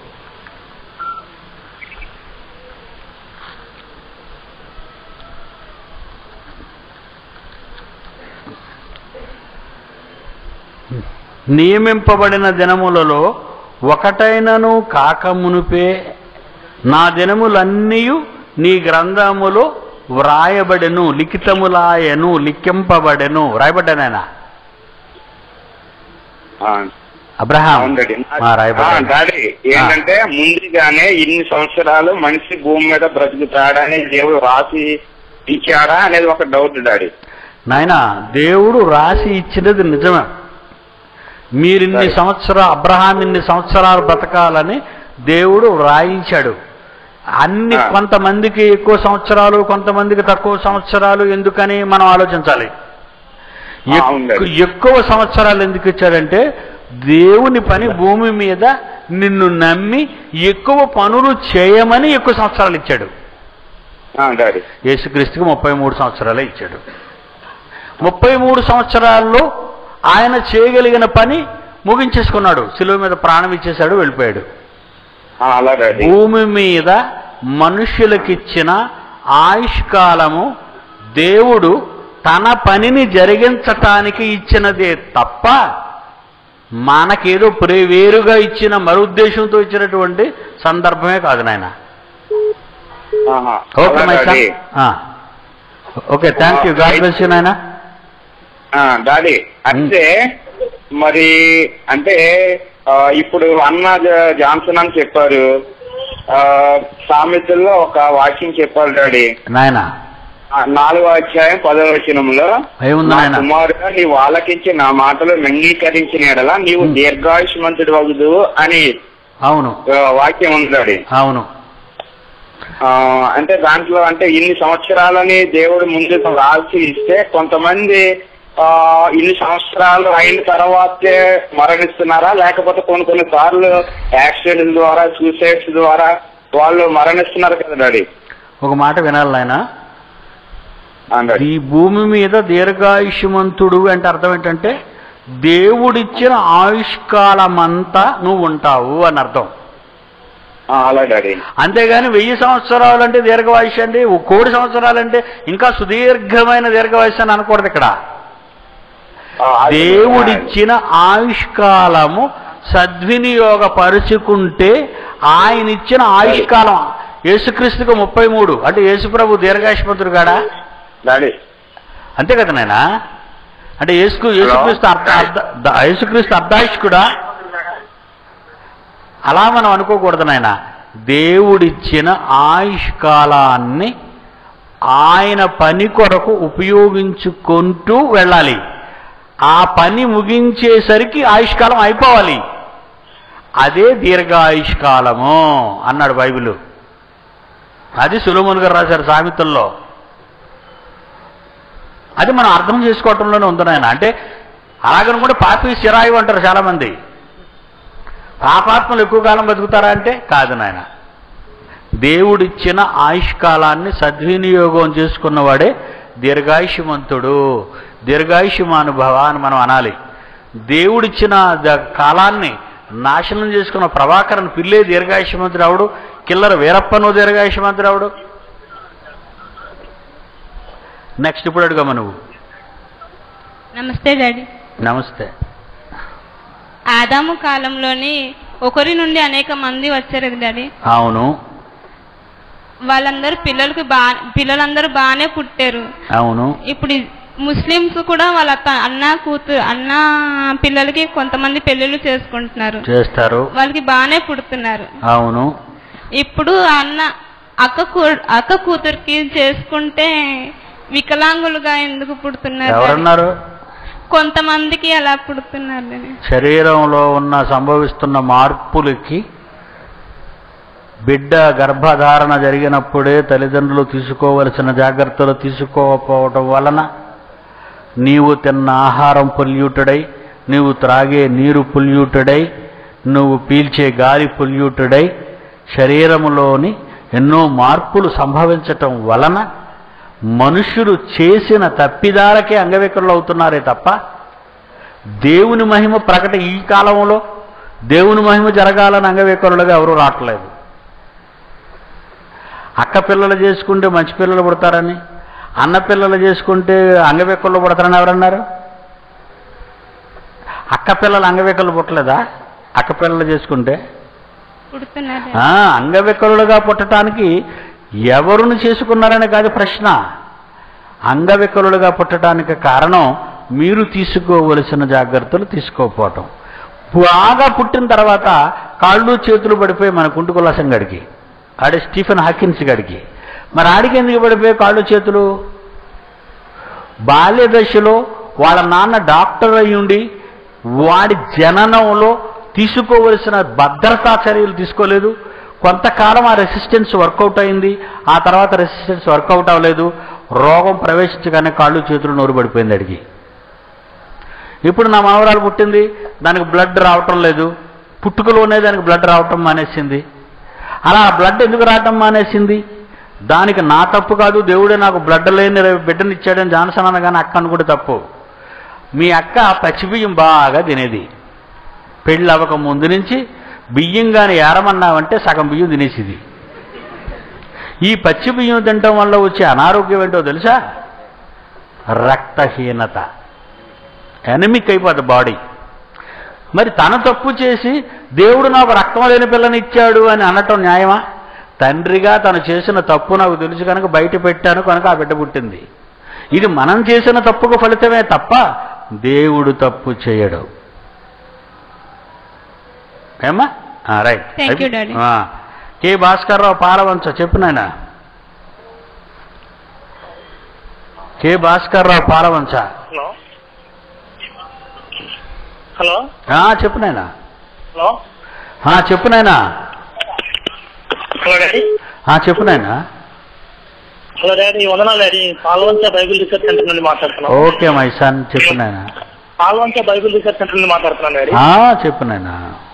నియమింపబడిన దినములలో ఒకటైనను కాకమునుపే నా దినములన్నీ నీ గ్రంథములో వ్రాయబడెను లిఖితములాయను లిఖింపబడెను వ్రాయబడ్డానైనా ఆ, అబ్రహాం అవును డాడీ ఆ, రాయబడ్డాడు. ఆ, డాడీ ఏంటంటే ముందుగానే ఇన్ని సంవత్సరాలు మనిషి భూమి మీద బ్రతుకుతాడని దేవుడు రాసి ఇచ్చాడా అనేది ఒక డౌట్ డాడీ నాయన దేవుడు రాసి ఇచ్చినది నిజమే మీరు ఇన్ని Right. సంవత్సరాలు అబ్రహాం ఇన్ని సంవత్సరాలు బ్రతకాలని దేవుడు వ్రాయించాడు అన్ని Ah. కొంతమందికి ఎక్కువ సంవత్సరాలు కొంతమందికి తక్కువ సంవత్సరాలు ఎందుకని మనం ఆలోచించాలి Ah, ఎక్కు- అవునండి. ఎక్కువ సంవత్సరాలు ఎందుకు ఇచ్చాడంటే దేవుని పని భూమి మీద నిన్ను నమ్మి ఎక్కువ పనులు చేయమని ఎక్కువ సంవత్సరాలు ఇచ్చాడు ఆ, డాడీ యేసుక్రీస్తుకి ముప్పై మూడు సంవత్సరాలే ఇచ్చాడు ముప్పై మూడు సంవత్సరాల్లో ఆయన చేయగలిగిన పని ముగించేసుకున్నాడు శిలువ మీద ప్రాణం ఇచ్చేశాడు వెళ్ళిపోయాడు ఆ, అలా డాడీ భూమి మీద మనుష్యులకిచ్చిన ఆయుష్కాలము దేవుడు తన పనిని జరిగించటానికి ఇచ్చినదే తప్ప మనకేదో ప్రే వేరుగా ఇచ్చిన మరుద్దేశంతో ఇచ్చినటువంటి సందర్భమే కాదు నాయన ఆహా. ఓకే అలా my daddy okay thank you God bless you నాయన ఆ, డాడీ అంటే మరి అంటే ఆ, ఇప్పుడు అన్న జ- జాన్సన్ అని చెప్పారు ఆ, సామెతల్లో ఒక వాక్యం చెప్పారు డాడీ నాయన ఆ, నాలుగో అధ్యాయం పదో వచనంలో ఏముంది నా నాయన కుమారుగా నీవు ఆలకించి నా మాటలు అంగీకరించిన ఎడల నీవు దీర్ఘాయుష్మంతుడు వగుదు అని అవును ఆ, వాక్యం ఉంది డాడీ అవును ఆ, అంటే దాంట్లో అంటే ఇన్ని సంవత్సరాలని దేవుడు ముందు రాసి ఇస్తే కొంతమంది ఆ, ఇన్ని సంవత్సరాలు అయిన తర్వాతే మరణిస్తున్నారా లేకపోతే కొన్ని కొన్ని సార్లు యాక్సిడెంట్స్ ద్వారా సూసైడ్స్ ద్వారా వాళ్ళు మరణిస్తున్నారు కదా డాడీ ఒక మాట వినాలి నాయన ఆ, డాడీ. ఈ భూమి మీద దీర్ఘాయుష్మంతుడు అంటే అర్థం ఏంటంటే దేవుడిచ్చిన ఆయుష్కాలమంతా నువ్వు ఉంటావు అని అర్థం ఆ, అలా డాడీ అంతేగాని వెయ్యి సంవత్సరాలు అంటే దీర్ఘవాయుష్ అండి ఓ కోటి సంవత్సరాలు అంటే ఇంకా సుదీర్ఘమైన దీర్ఘవాయుష్ అని అనకూడదు ఇక్కడ ఆ, అది- దేవుడిచ్చిన ఆయుష్కాలము సద్వినియోగపరుచుకుంటే ఆయన ఇచ్చిన ఆయుష్కాలం యేసుక్రీస్తుకు ముప్పై మూడు అంటే యేసుప్రభు దీర్ఘాయుష్మంతుడు కాడా డాడీ అంతే కదా నాయనా అంటే యేసుకు యేసుక్రీస్తు అర్ధ అర్ధ ద- యేసుక్రీస్తు అర్ధాయుష్కుడా అలా మనం అనుకోకూడదు నాయన దేవుడిచ్చిన ఆయుష్కాలాన్ని ఆయన పని కొరకు ఉపయోగించుకుంటూ వెళ్ళాలి ఆ పని ముగించేసరికి ఆయుష్కాలం అయిపోవాలి అదే దీర్ఘాయుష్కాలము అన్నాడు బైబిల్ అది సులోమున్ గారు రాశారు సామెతల్లో అది మనం అర్థం చేసుకోవటంలోనే ఉంది నాయన అంటే అలాగనుకుంటే పాపి చిరాయి అంటారు చాలామంది పాపాత్మలు ఎక్కువ కాలం బతుకుతారా అంటే కాదు నాయన దేవుడిచ్చిన ఆయుష్కాలాన్ని సద్వినియోగం చేసుకున్నవాడే దీర్ఘాయుష్మంతుడు దీర్ఘాయుష్మానుభవ అని మనం అనాలి దేవుడిచ్చిన ద- కాలాన్ని నాశనం చేసుకున్న ప్రభాకరన్ పిల్లే దీర్ఘాయుష్మంతుడు అవడు కిల్లర వీరప్పను దీర్ఘాయుష్మంతుడు అవడు నెక్స్ట్ ఇప్పుడు అడుగమ్మ నువ్వు నమస్తే డాడీ నమస్తే ఆదాము కాలంలోని ఒకరి నుండి అనేక మంది వచ్చారు కదా డాడీ అవును వాళ్ళందరూ పిల్లలకి బా పిల్లలందరూ బాగానే పుట్టారు అవును ఇప్పుడు ఈ ముస్లిమ్స్ కూడా వాళ్ళ త- అన్న కూతురు అన్న పిల్లలకి కొంతమంది పెళ్ళిళ్ళు చేసుకుంటున్నారు చేస్తారు వాళ్ళకి బాగానే పుడుతున్నారు అవును ఇప్పుడు అన్న అక్క కూ అక్క కూతురికి చేసుకుంటే వికలాంగులుగా ఎందుకు పుడుతున్నారు డాడీ? ఎవరన్నారు కొంతమందికి అలా పుడుతున్నారు డాడీ. శరీరంలో ఉన్న సంభవిస్తున్న మార్పులకి బిడ్డ గర్భధారణ జరిగినప్పుడే తల్లిదండ్రులు తీసుకోవలసిన జాగ్రత్తలు తీసుకోకపోవటం వలన నీవు తిన్న ఆహారం పొల్యూటెడై నీవు త్రాగే నీరు పొల్యూటెడై నువ్వు పీల్చే గాలి పొల్యూటెడై శరీరంలోని ఎన్నో మార్పులు సంభవించటం వలన మనుషులు చేసిన తప్పిదాలకే అంగవికరులు అవుతున్నారే తప్ప దేవుని మహిమ ప్రకట ఈ కాలంలో దేవుని మహిమ జరగాలని అంగవికరులుగా ఎవరు రావట్లేదు అక్క పిల్లలు చేసుకుంటే మంచి పిల్లలు పుడతారని అన్న పిల్లలు చేసుకుంటే అంగవికరులు పుడతారని ఎవరన్నారు అక్క పిల్లలు అంగవికలు పుట్టలేదా అక్క పిల్లలు చేసుకుంటే పుడుతున్నారు డాడీ. ఆ, అంగవికలుగా పుట్టడానికి ఎవరును చేసుకున్నారనే కాదు ప్రశ్న అంగవికలుగా పుట్టడానికి కారణం మీరు తీసుకోవలసిన జాగ్రత్తలు తీసుకోకపోవటం బాగా పుట్టిన తర్వాత కాళ్ళు చేతులు పడిపోయి మన కుంటుకులాసం గడికి ఆడే స్టీఫెన్ హాకిన్స్ గడికి మరి ఆడికి ఎందుకు పడిపోయి కాళ్ళు చేతులు బాల్య దశలో వాళ్ళ నాన్న డాక్టర్ అయ్యుండి వాడి జననంలో తీసుకోవలసిన భద్రతా చర్యలు తీసుకోలేదు కొంతకాలం ఆ రెసిస్టెన్స్ వర్కౌట్ అయింది ఆ తర్వాత రెసిస్టెన్స్ వర్కౌట్ అవ్వలేదు రోగం ప్రవేశించగానే కాళ్ళు చేతులు నోరు పడిపోయింది అడిగి ఇప్పుడు నా మనవరాలు పుట్టింది దానికి బ్లడ్ రావటం లేదు పుట్టుకలోనే దానికి బ్లడ్ రావటం మానేసింది అలా బ్లడ్ ఎందుకు రావటం మానేసింది దానికి నా తప్పు కాదు దేవుడే నాకు బ్లడ్ లేని బిడ్డని ఇచ్చాడని జాన్సన్ అనగానే అక్క అనుకుంటే తప్పు మీ అక్క పచ్చి బియ్యం బాగా తినేది పెళ్ళి అవ్వక ముందు నుంచి బియ్యం కానీ ఏరమన్నావంటే సగం బియ్యం తినేసిది ఈ పచ్చి బియ్యం తినటం వల్ల వచ్చే అనారోగ్యం ఏంటో తెలుసా రక్తహీనత ఎనమిక్ అయిపోద్ది బాడీ మరి తన తప్పు చేసి దేవుడు నాకు రక్తం లేని పిల్లని ఇచ్చాడు అని అనటం న్యాయమా తండ్రిగా తను చేసిన తప్పు నాకు తెలుసు కనుక బయట పెట్టాను కనుక ఆ బిడ్డ పుట్టింది ఇది మనం చేసిన తప్పుకు ఫలితమే తప్ప దేవుడు తప్పు చేయడు ఏమ్మా ఆ, రైట్ Thank you, Daddy. ఆ, కె భాస్కర్ రావు పాలవంచ చెప్పు నాయన K Bhaskar Rao Palvancha hello hello ఆ, చెప్పు నాయన హలో ఆ, చెప్పు నాయన హలో డాడీ ఆ, చెప్పు నాయన హలో డాడీ వందనాలు daddy Palvancha Bible research centre నుండి మాట్లాడుతున్నాను ఓకే మై సన్ చెప్పు నాయన పాల్వంచ బైబిల్ రీసెర్చ్ సెంటర్ నుండి మాట్లాడుతున్నాను డాడీ ఆ, చెప్పు నాయన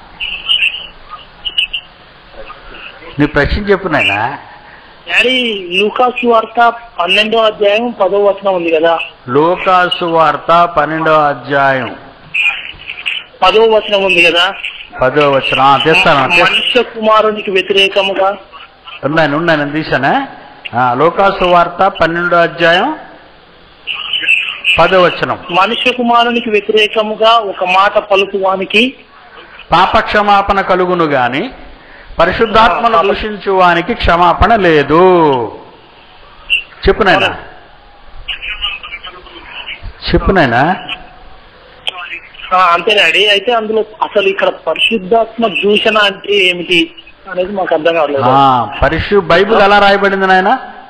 నీ ప్రశ్న చెప్పు నాయన డాడీ లూకాసు వార్త పన్నెండో అధ్యాయం పదో వచనం ఉంది కదా లోకాసు వార్త పన్నెండో అధ్యాయం పదో వచనం ఉంది కదా పదో వచ్చిన తెస్తాను తెస్తా- మనుష్య కుమారునికి వ్యతిరేకముగా ఉన్నాను ఉన్నాను తీసానా ఆ, లోకాసు వార్త పన్నెండో అధ్యాయం పదో వచనం మనుష్య కుమారునికి వ్యతిరేకముగా ఒక మాట పలుకువానికి పాపక్షమాపణ కలుగును గాని పరిశుద్ధాత్మను దూషించు వానికి క్షమాపణ లేదు చెప్పు నాయనా చెప్పు నాయనా ఆ, అంతే డాడీ అయితే అందులో అసలు ఇక్కడ పరిశుద్ధాత్మ దూషణ అంటే ఏమిటి అనేది మాకు అర్థం కావట్లేదు ఆ, పరిశు బైబిల్ ఎలా రాయబడింది నాయన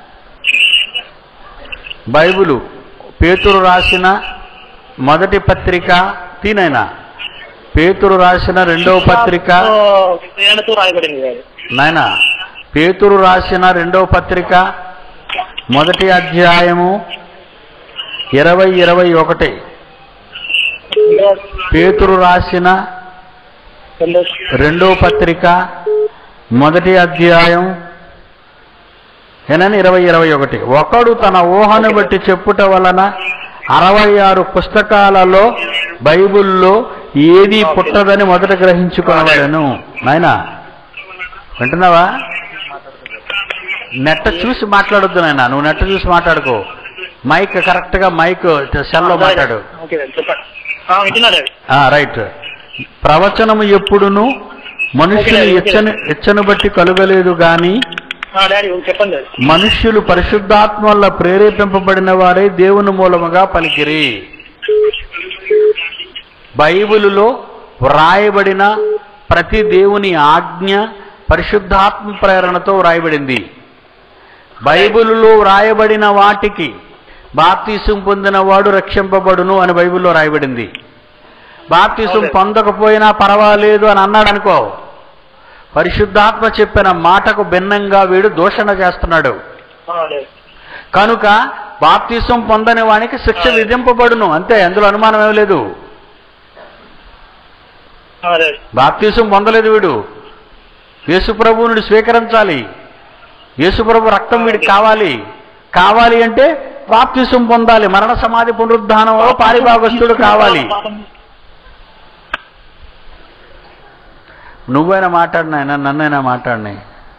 బైబిలు పేతురు రాసిన మొదటి పత్రిక తీనైనా పేతురు రాసిన రెండవ పత్రిక ఆ, ప్రేరణతో రాయబడింది డాడీ నాయన పేతురు రాసిన రెండవ పత్రిక మొదటి అధ్యాయము ఇరవై ఇరవై ఒకటి ఇంకా పేతురు రాసిన రెండో రెండవ పత్రిక మొదటి అధ్యాయం ఏనని ఇరవై ఇరవై ఒకటి ఒకడు తన ఊహను బట్టి చెప్పుట వలన అరవై ఆరు పుస్తకాలలో బైబిల్లో ఏది పుట్టదని మొదట గ్రహించుకోవాలను నాయనా వింటున్నావా నెట్ చూసి మాట్లాడొద్దు నాయన నువ్వు నెట్ చూసి మాట్లాడుకో మైక్ కరెక్ట్గా మైక్ సెల్లో మాట్లాడు ఓకే డాడీ చెప్పండి ఆ, వింటున్నా డాడీ ఆ, రైట్ ప్రవచనము ఎప్పుడును మనుషులు ఎచ్చని ఎచ్చను బట్టి కలుగలేదు గాని ఆ, డాడీ చెప్పండి డాడీ మనుష్యులు పరిశుద్ధాత్మ వల్ల ప్రేరేపింపబడిన వారే దేవుని మూలముగా పలికిరి బైబిలులో వ్రాయబడిన ప్రతి దేవుని ఆజ్ఞ పరిశుద్ధాత్మ ప్రేరణతో వ్రాయబడింది బైబిలులో వ్రాయబడిన వాటికి బాప్తీసం పొందిన వాడు రక్షింపబడును అని బైబిల్లో రాయబడింది బాప్తీసం పొందకపోయినా పర్వాలేదు అని అన్నాడు అనుకో పరిశుద్ధాత్మ చెప్పిన మాటకు భిన్నంగా వీడు దూషణ చేస్తున్నాడు ఆ, డాడీ కనుక బాప్తీసం పొందని వానికి శిక్ష విధింపబడును అంతే అందులో అనుమానం ఏం లేదు ఆ, డాడీ బాప్తీసం పొందలేదు వీడు యేసుప్రభువుని వీడు స్వీకరించాలి యేసుప్రభు రక్తం వీడికి కావాలి కావాలి అంటే బాప్తీసం పొందాలి మరణ సమాధి పునరుద్ధానంలో పారిభాగస్తుడు కావాలి నువ్వైనా మాట్లాడినాయన నన్నైనా మాట్లాడినాయి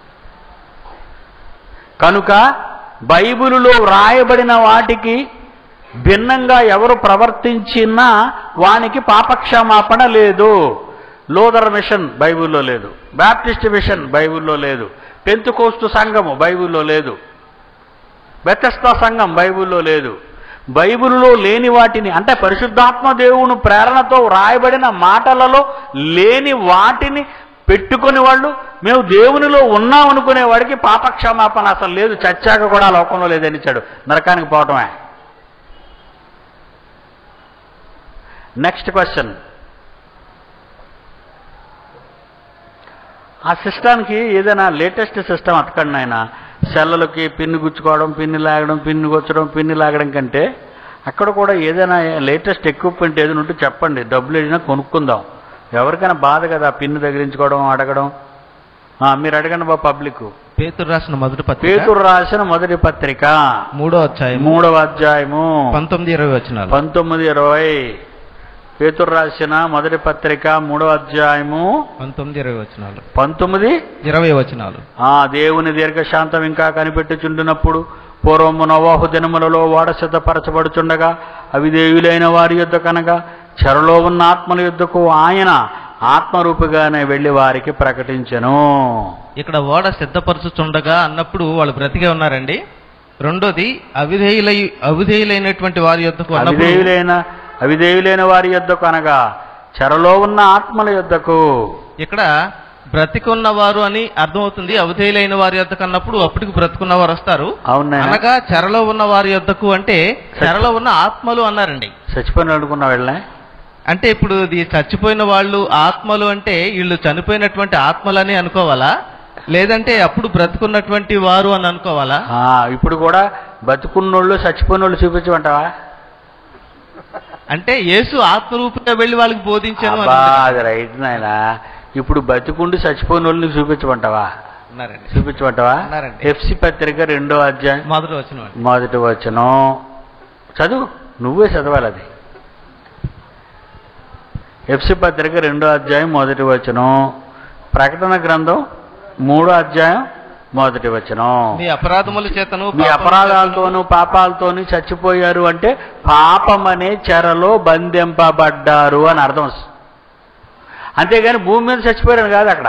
కనుక బైబిలులో వ్రాయబడిన వాటికి భిన్నంగా ఎవరు ప్రవర్తించినా వానికి పాపక్షమాపణ లేదు లోదర్ మిషన్ బైబిల్లో లేదు బ్యాప్టిస్ట్ మిషన్ బైబిల్లో లేదు పెంతుకోస్తు సంఘము బైబిల్లో లేదు బెతస్తా సంఘం బైబిల్లో లేదు బైబిల్లో లేని వాటిని అంటే పరిశుద్ధాత్మ దేవుని ప్రేరణతో వ్రాయబడిన మాటలలో లేని వాటిని పెట్టుకుని వాళ్ళు మేము దేవునిలో ఉన్నాం అనుకునే వాడికి పాపక్షమాపణ అసలు లేదు చచ్చాక కూడా ఆ లోకంలో లేదని ఇచ్చాడు నరకానికి పోవటమే నెక్స్ట్ క్వశ్చన్ ఆ సిస్టానికి ఏదైనా లేటెస్ట్ సిస్టమ్ అతకండి ఆయన సెల్లలకి పిన్ను గుచ్చుకోవడం పిన్ని లాగడం పిన్ను గుచ్చడం పిన్ని లాగడం కంటే అక్కడ కూడా ఏదైనా లేటెస్ట్ ఎక్విప్మెంట్ ఏదైనా ఉంటే చెప్పండి డబ్బులు ఏదైనా కొనుక్కుందాం ఎవరికైనా బాధ కదా పిన్ను తగిలించుకోవడం అడగడం ఆ, మీరు అడగండి బా పబ్లిక్ పేతురు రాసిన మొదటి పత్రిక పేతురు రాసిన మొదటి పత్రిక మూడో అధ్యాయం మూడవ అధ్యాయము పంతొమ్మిది ఇరవై వచ్చినాలు పంతొమ్మిది ఇరవై పేతురు రాసిన మొదటి పత్రిక మూడవ అధ్యాయము పంతొమ్మిది ఇరవై వచ్చినాలు పంతొమ్మిది ఇరవై వచ్చినాలు ఆ దేవుని దీర్ఘశాంతం ఇంకా కనిపెట్టుచుండునప్పుడు పూర్వము నవాహు దినములలో వాడ సిద్ధపరచబడుచుండగా అవిధేయులైన వారి యొద్ద కనగా చెరలో ఉన్న ఆత్మల యొద్దకు ఆయన ఆత్మరూపిగానే వెళ్లి వారికి ప్రకటించెను ఇక్కడ ఓడ సిద్ధపరచుచుండగా అన్నప్పుడు వాళ్ళు బ్రతికే ఉన్నారండి రెండోది అవిధేయులై అవిధేయులైనటువంటి వారి యొద్దకు అన్నప్పుడు అవిధేయులైన అవిధేయులైన వారి యొద్దకు అనగా చెరలో ఉన్న ఆత్మల యొద్దకు ఇక్కడ బ్రతికున్న వారు అని అర్థమవుతుంది అవిధేయులైన వారి యొద్దకు అన్నప్పుడు అప్పటికి బ్రతుకున్న వారు వస్తారు అవునా అనగా చెరలో ఉన్న వారి యొద్దకు అంటే చెరలో ఉన్న ఆత్మలు అన్నారండి చచ్చిపోయిన అనుకున్నా వెళ్ళే అంటే ఇప్పుడు ఇది చచ్చిపోయిన వాళ్ళు ఆత్మలు అంటే వీళ్ళు చనిపోయినటువంటి ఆత్మలని అనుకోవాలా లేదంటే అప్పుడు బ్రతుకున్నటువంటి వారు అని అనుకోవాలా ఆ, ఇప్పుడు కూడా బతుకున్నోళ్ళు చచ్చిపోయినోళ్ళు చూపించమంటావా అంటే యేసు ఆత్మరూపంగా వెళ్ళి వాళ్ళకి బోధించాను అని అబ్బా ఉంది కదా. అది రైట్ నాయన ఇప్పుడు బతికుండి చచ్చిపోయిన వాళ్ళని చూపించమంటావా అన్నారండి చూపించమంటావా అన్నారండి. ఎఫ్సి పత్రిక రెండో అధ్యాయం మొదటి వచ్చిన వాళ్ళు. మొదటి వచనం చదువు నువ్వే చదవాలి అది ఎఫ్సి పత్రిక రెండో అధ్యాయం మొదటి వచనం ప్రకటన గ్రంథం మూడో అధ్యాయం మొదటి వచనం మీ అపరాధముల చేతను మీ పాపముల అపరాధాలతోనూ పాపాలతోనూ చచ్చిపోయారు అంటే పాపమనే చెరలో బంధింపబడ్డారు అని అర్థం అంతేగాని భూమి మీద చచ్చిపోయారని కాదు అక్కడ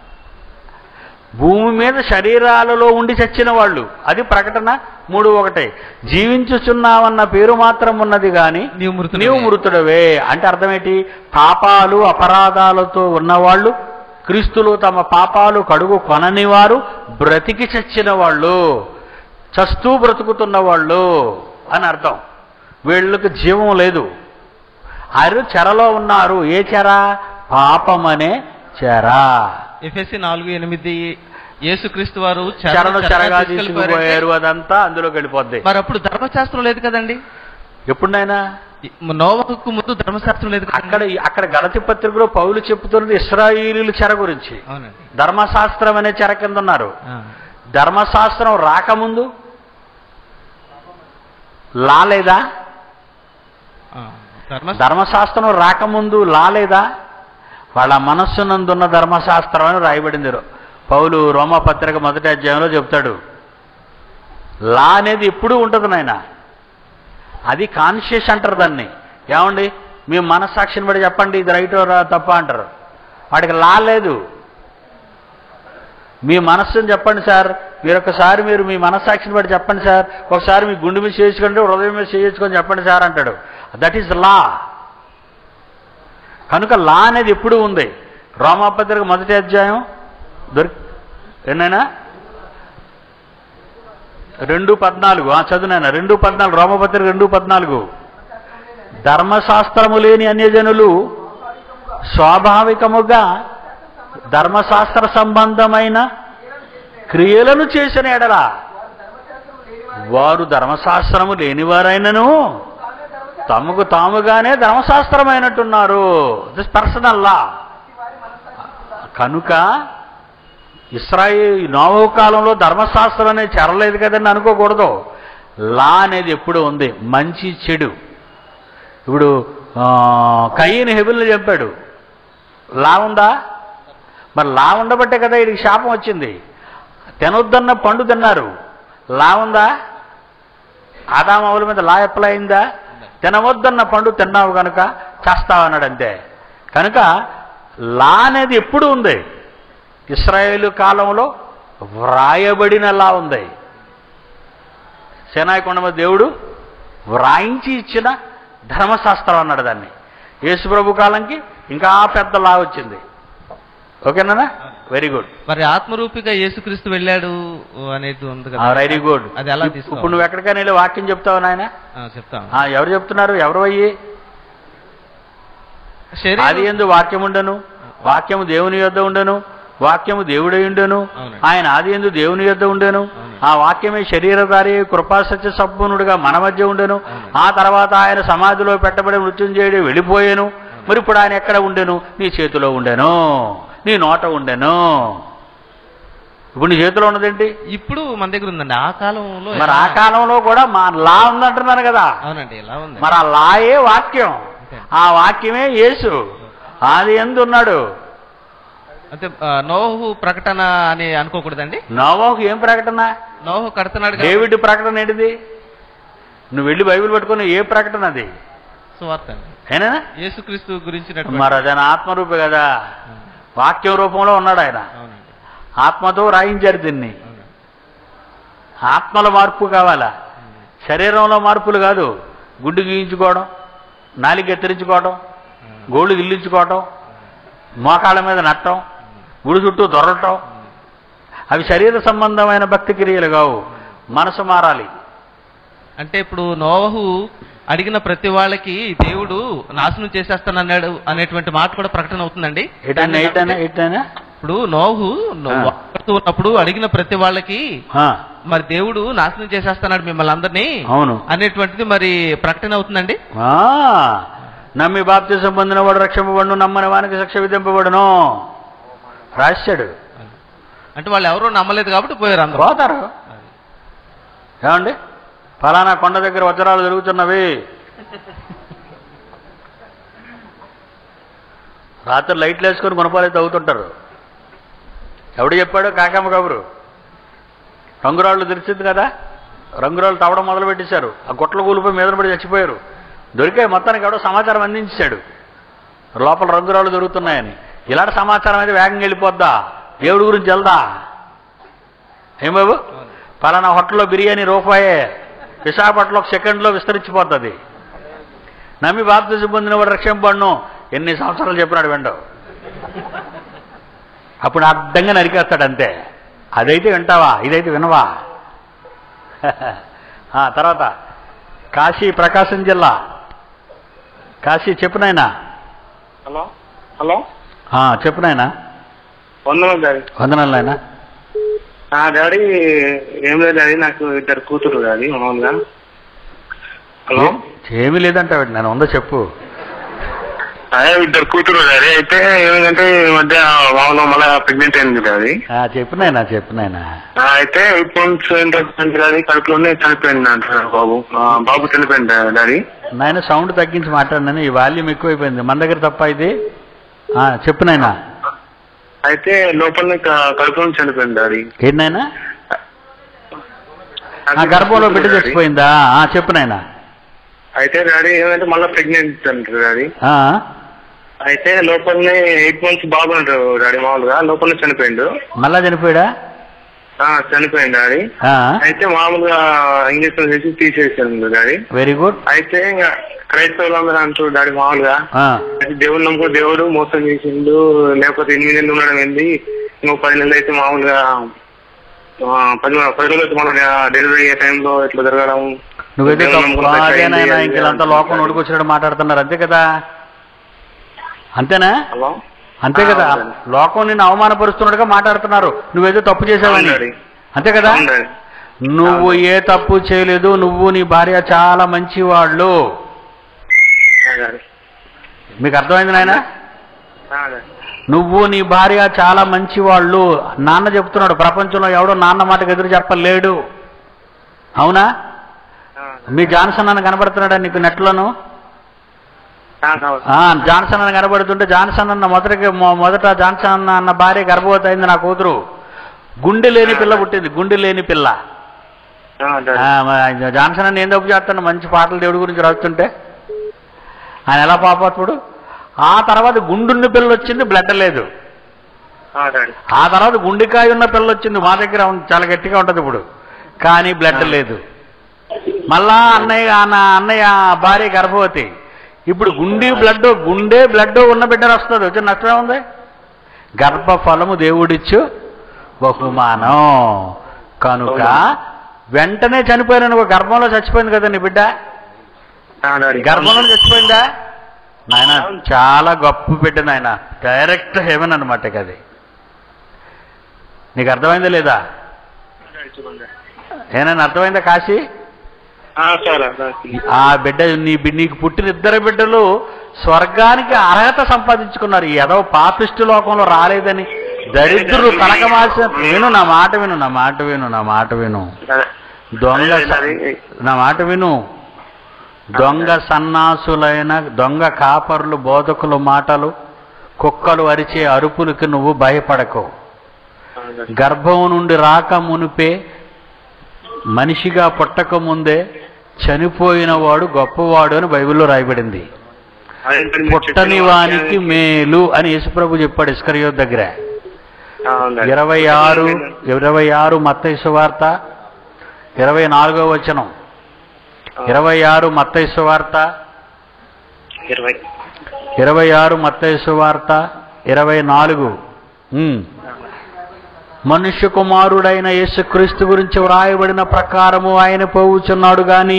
భూమి మీద శరీరాలలో ఉండి చచ్చిన వాళ్ళు అది ప్రకటన మూడు ఒకటే జీవించుచున్నావన్న పేరు మాత్రం ఉన్నది కానీ నీవు మృతుడివే. నీవు మృతుడవే అంటే అర్థమేంటి పాపాలు అపరాధాలతో ఉన్నవాళ్ళు క్రీస్తులు తమ పాపాలు కడుగు కొనని వారు బ్రతికి చచ్చిన వాళ్ళు చస్తూ బ్రతుకుతున్న వాళ్ళు అని అర్థం వీళ్ళకి జీవం లేదు ఆరు చెరలో ఉన్నారు ఏ చెర పాపమనే చెర ఎఫ్ఎస్సి నాలుగు ఎనిమిది యేసుక్రీస్తు వారు చెరను చెరగా తీసుకెళ్ళిపోయారంటే తీసుకుపోయారు అదంతా అందులోకి వెళ్ళిపోద్ది మరి అప్పుడు ధర్మశాస్త్రం లేదు కదండి ఎప్పుడైనా నోవకు ముందు ధర్మశాస్త్రం లేదు కదండి? అక్కడ అక్కడ గలతి పత్రికలో పౌలు చెప్తున్నది ఇస్రాయిలీల చెర గురించి అవునండి ధర్మశాస్త్రం అనే చెర కింద ఉన్నారు ఆ. ధర్మశాస్త్రం రాకముందు లా లేదా ఆ. ధర్మ ధర్మశాస్త్రం రాకముందు లా లేదా వాళ్ళ మనస్సునందున్న ధర్మశాస్త్రం అని రాయబడింది పౌలు రోమపత్రిక మొదటి అధ్యాయంలో చెప్తాడు లా అనేది ఎప్పుడూ ఉంటుంది నాయన అది కాన్షియస్ అంటారు దాన్ని ఏమండి మీ మనస్సాక్షిని బట్టి చెప్పండి ఇది రైట్ రా తప్ప అంటారు వాడికి లా లేదు మీ మనస్సుని చెప్పండి సార్ మీరు ఒకసారి మీరు మీ మనస్సాక్షిని బట్టి చెప్పండి సార్ ఒకసారి మీ గుండె మీద చేయించుకోండి హృదయం మీద చేయించుకొని చెప్పండి సార్ అంటాడు దట్ ఈస్ లా కనుక లా అనేది ఎప్పుడు ఉంది రోమాపత్రిక మొదటి అధ్యాయం దొరికి ఎన్నైనా రెండు పద్నాలుగు ఆ చదువునైనా రెండు పద్నాలుగు రోమపత్రిక రెండు పద్నాలుగు ధర్మశాస్త్రము లేని అన్యజనులు స్వాభావికముగా ధర్మశాస్త్ర సంబంధమైన క్రియలను చేసిన ఎడల వారు ధర్మశాస్త్రము లేనివారైనను తమకు తాముగానే ధర్మశాస్త్రమైనట్టున్నారు దిస్ పర్సనల్ లా కనుక ఇస్రాయేల్ నోవహు కాలంలో ధర్మశాస్త్రం అనేది చెరలేదు కదండి అనుకోకూడదు లా అనేది ఎప్పుడు ఉంది మంచి చెడు ఇప్పుడు ఆ, కయ్యని హెబుల్ని చెప్పాడు లా ఉందా మరి లా ఉండబట్టే కదా వీడికి శాపం వచ్చింది తినొద్దన్న పండు తిన్నారు లా ఉందా ఆదామవుల మీద లా అప్లై అయిందా తినవద్దన్న పండు తిన్నావు కనుక చేస్తావు అన్నాడు అంతే కనుక లా అనేది ఎప్పుడు ఉంది ఇస్రాయేలు కాలంలో వ్రాయబడిన లా ఉంది సేనాయి కొండ మీద దేవుడు వ్రాయించి ఇచ్చిన ధర్మశాస్త్రం అన్నాడు దాన్ని యేసుప్రభు కాలంకి ఇంకా పెద్ద లా వచ్చింది ఓకేనా వెరీ గుడ్ మరి ఆత్మరూపిగా యేసుక్రీస్తు వెళ్ళాడు అనేది ఉంది కదా వెరీ గుడ్ అది ఎలా ఇప్పుడు తీసుకోవాలి నువ్వు ఎక్కడికైనా వెళ్ళి వాక్యం చెప్తావు నాయన ఆ, చెప్తాను ఆ, ఎవరు చెప్తున్నారు ఎవరు అయ్యి అది శరీరం ఎందు వాక్యం ఉండను వాక్యము దేవుని యొద్ద ఉండను వాక్యము దేవుడై ఉండెను అవునండి. ఆయన ఆది ఎందు దేవుని యొద్ద ఉండెను అవునండి. ఆ వాక్యమే శరీరధారి కృపాసత్య సంపన్నుడుగా మన మధ్య ఉండెను అవునండి. ఆ తర్వాత ఆయన సమాధిలో పెట్టబడి మృత్యుంజయుడు వెళ్ళిపోయాను మరి ఇప్పుడు ఆయన ఎక్కడ ఉండెను నీ చేతిలో ఉండెను నీ నోట ఉండెను ఇప్పుడు నీ చేతిలో ఉన్నదేంటి ఇప్పుడు మన దగ్గర ఉందండి ఆ కాలంలో మరి ఆ ఎలా- కాలంలో కూడా మా లా ఉందంటున్నాను కదా అవునండి ఎలా ఉంది మరి ఆ లాయే వాక్యం అంతే. ఆ వాక్యమే యేసు ఆది ఎందు ఉన్నాడు అంటే ఆ, నోహు ప్రకటన అని అనుకోకూడదండి నోవాహు ఏం ప్రకటన నోహు కడుతున్నాడు కాబట్టి డేవిడ్ ప్రకటన ఏంటిది నువ్వు వెళ్ళి బైబిల్ పట్టుకుని ఏ ప్రకటన అది సువార్త అండి ఏనా యేసుక్రీస్తు గురించి మరి అదైనా ఆత్మరూపే కదా వాక్యం రూపంలో ఉన్నాడు ఆయన అవునండి ఆత్మతో రాయించారు దీన్ని అవునండి ఆత్మల మార్పు కావాలా శరీరంలో మార్పులు కాదు గుడ్డు గీయించుకోవడం నాలిక ఎత్తిరించుకోవడం గోళ్ళు గిల్లించుకోవడం మోకాళ్ళ మీద నట్టం గుడి చుట్టూ దొరలటం అవి శరీర సంబంధమైన భక్తి క్రియలు కావు మనసు మారాలి అంటే ఇప్పుడు నోహు అడిగిన ప్రతి వాళ్ళకి దేవుడు నాశనం చేసేస్తానన్నాడు అనేటువంటి మాట కూడా ప్రకటన అవుతుందండి ఎటైనా ఎటైనా ఎటైనా ఇప్పుడు నోహు నో- ఆ. వాడుతూ ఉన్నప్పుడు అడిగిన ప్రతి వాళ్ళకి ఆ, మరి దేవుడు నాశనం చేసేస్తున్నాడు మిమ్మల్ని అందరినీ అవును అనేటువంటిది మరి ప్రకటన అవుతుందండి ఆ, నమ్మి బాప్తిసం పొందిన వాడు రక్షింపబడును నమ్మని వానికి శిక్ష విధింపబడును రాశాడు అంటే వాళ్ళు ఎవరూ నమ్మలేదు కాబట్టి పోయారు అందరూ పోతారు ఏమండి ఫలానా కొండ దగ్గర వజ్రాలు దొరుకుతున్నవి రాత్రి లైట్లు వేసుకొని గుణపాలు తవ్వుతుంటారు ఎవడు చెప్పాడో కాకమ్మ కబురు రంగురాళ్ళు తెరిచింది కదా రంగురాళ్ళు తవ్వడం మొదలు పెట్టేశారు ఆ గుట్ల కూలిపోయి మీద పడి చచ్చిపోయారు దొరికే మొత్తానికి ఎవడో సమాచారం అందించాడు లోపల రంగురాళ్ళు దొరుకుతున్నాయని ఇలాంటి సమాచారం అయితే వేగంగా వెళ్ళిపోద్దా దేవుడి గురించి వెళ్దా ఏం బాబు పలానా హోటల్లో బిర్యానీ రూపాయే విశాఖపట్నంలో ఒక సెకండ్లో విస్తరించిపోతుంది నమ్మి బాప్తిజం పొందిన వాడు రక్షింపబడను ఎన్ని సంవత్సరాలు చెప్పినాడు వెండవు అప్పుడు అర్థంగా నరికేస్తాడు అంతే అదైతే వింటావా ఇదైతే వినవా ఆ, తర్వాత కాశీ ప్రకాశం జిల్లా కాశీ చెప్పు నాయనా హలో హలో ఆ, చెప్పు నాయనా వందనం డాడీ వందనాలు నాయనా ఆ, డాడీ ఏం లేదు డాడీ నాకు ఇద్దరు కూతురు డాడీ మామూలుగా హలో ఏమీ లేదంటే నేను ఉందో చెప్పు అదే ఇద్దరు కూతురు డాడీ అయితే ఏమిటంటే ఈ మధ్య మామూలుగా మళ్ళీ ప్రెగ్నెంట్ అయింది డాడీ ఆ, చెప్పు నాయనా చెప్పు నాయనా ఆ, అయితే ఇప్పుడు ఏంటంటే డాడీ కడుపులోనే చనిపోయింది అంటున్నారు బాబు ఆ, బాబు చనిపోయింది డాడీ నాయన సౌండ్ తగ్గించి మాట్లాడినాను ఈ వాల్యూమ్ ఎక్కువైపోయింది మన దగ్గర తప్ప ఇది ఆ, చెప్పు నాయనా అయితే లోపల కడుపులో చనిపోయింది డాడీ ఏంటి నాయనా ఆ గర్భంలో బిడ్డ చచ్చిపోయిందా ఆ, చెప్పు నాయనా అయితే డాడీ ఏమంటే మళ్ళీ ప్రెగ్నెంట్ అంటారు డాడీ ఆ, అయితే లోపలనే ఎయిట్ మంత్స్ బాబు అంటారు డాడీ మామూలుగా లోపలనే చనిపోయిండు మళ్ళా చనిపోయాడా ఆ, చనిపోయింది డాడీ ఆ, అయితే మామూలుగా ఇంజక్షన్ చేసి తీసేసాను డాడీ వెరీ గుడ్ అయితే ఇంకా క్రైస్తవులందరూ అంటారు డాడీ మామూలుగా ఆ, అయితే దేవుడు నమ్ముకో దేవుడు మోసం చేసిండు లేకపోతే ఎనిమిది నెలలు ఉండడం ఏంది ఇంకో పది నెలలు అయితే మామూలుగా ఆ, పది పది రోజులు అయితే మనం డెలివరీ అయ్యే టైంలో ఇట్లా జరగడం నువ్వైతే దేవుడు తప్పు నమ్ముకున్నట్టు అదేనాయనా అయింది, ఇంక ఇలాంతా అది లోకం నోడుకొచ్చినట్టు మాట్లాడుతున్నారు అంతే కదా అంతేనా హలో అంతే కదా ఆ, అవునండి. లోకం నిన్ను అవమానపరుస్తున్నట్టుగా మాట్లాడుతున్నారు నువ్వేదో తప్పు చేసావని అవునండి. అంతే కదా అవును డాడీ. నువ్వు ఏ తప్పు చేయలేదు నువ్వు నీ భార్య చాలా మంచి వాళ్ళు ఆ, డాడీ. మీకు అర్థమైంది నాయన ఆ, డాడీ. నువ్వు నీ భార్య చాలా మంచి వాళ్ళు నాన్న చెప్తున్నాడు ప్రపంచంలో ఎవడో నాన్న మాటకు ఎదురు చెప్పలేడు అవునా ఆ, మీ జాన్సన్ అని కనబడుతున్నాడా నీకు నెట్లోను ఆ, కావాలి. ఆ, జాన్సన్ అని కనబడుతుంటే జాన్సన్ అన్న మొదటి మొ- మొదట జాన్సన్ అన్న భార్య గర్భవతి అయింది నా కూతురు గుండె లేని పిల్ల పుట్టింది గుండె లేని పిల్ల ఆ, డాడీ. ఆ, మరి జాన్సన్ అని ఏం తప్పు చేస్తాను మంచి పాటలు దేవుడి గురించి రాస్తుంటే ఆయన ఎలా పాపత్ముడు ఆ తర్వాత గుండున్న పిల్ల వచ్చింది బ్లడ్ లేదు ఆ, డాడీ. ఆ తర్వాత గుండెకాయ ఉన్న పిల్ల వచ్చింది మా దగ్గర ఉంది, చాలా గట్టిగా ఉంటుంది ఇప్పుడు కానీ బ్లడ్ లేదు మళ్ళా అన్నయ్య నా అన్నయ్య భార్య గర్భవతి ఇప్పుడు గుండె బ్లడ్ గుండె బ్లడ్ ఉన్న బిడ్డ వస్తుంది వచ్చి నష్టమే ఉంది గర్భఫలము దేవుడిచ్చు బహుమానం కనుక వెంటనే చనిపోయిన నువ్వు గర్భంలో చచ్చిపోయింది కదా నీ బిడ్డ ఆ, డాడీ. గర్భంలో చచ్చిపోయిందా నాయన చాలా గొప్ప బిడ్డ నాయన డైరెక్ట్ హెవెన్ అనమాట అది నీకు అర్థమైందా లేదా ఏమైనా అర్థమైందా కాశీ ఆ, సార్ అర్థమైంది. ఆ బిడ్డ నీ బి- నీకు పుట్టిన ఇద్దరు బిడ్డలు స్వర్గానికి అర్హత సంపాదించుకున్నారు ఏదో పాపిష్టి లోకంలో రాలేదని దరిద్రులు తలకమాల్సిన విను నా మాట విను నా మాట విను నా మాట విను అదే. దొంగ అదే, స- అదే. నా మాట విను దొంగ సన్నాసులైన దొంగ కాపర్లు బోధకులు మాటలు కుక్కలు అరిచే అరుపులకి నువ్వు భయపడకు అవును. గర్భం నుండి రాక మునిపే మనిషిగా పుట్టక ముందే చనిపోయిన వాడు గొప్పవాడు అని బైబిల్లో రాయబడింది అదే మరి మీరు పుట్టని చెప్పిన వానికి వాక్యానికి- మేలు అని యేసుప్రభు చెప్పాడు ఇస్కరియో దగ్గర అవునండి. ఇరవై ఆరు ఇరవై ఆరు మత్తయి సువార్త ఇరవై నాలుగో వచనం ఇరవై ఆరు మత్తయి సువార్త ఇరవై ఇరవై ఆరు మత్తయి సువార్త ఇరవై నాలుగు ఉమ్. మనుష్య కుమారుడైన యేసుక్రీస్తు గురించి వ్రాయబడిన ప్రకారము ఆయన పోవుచున్నాడు గాని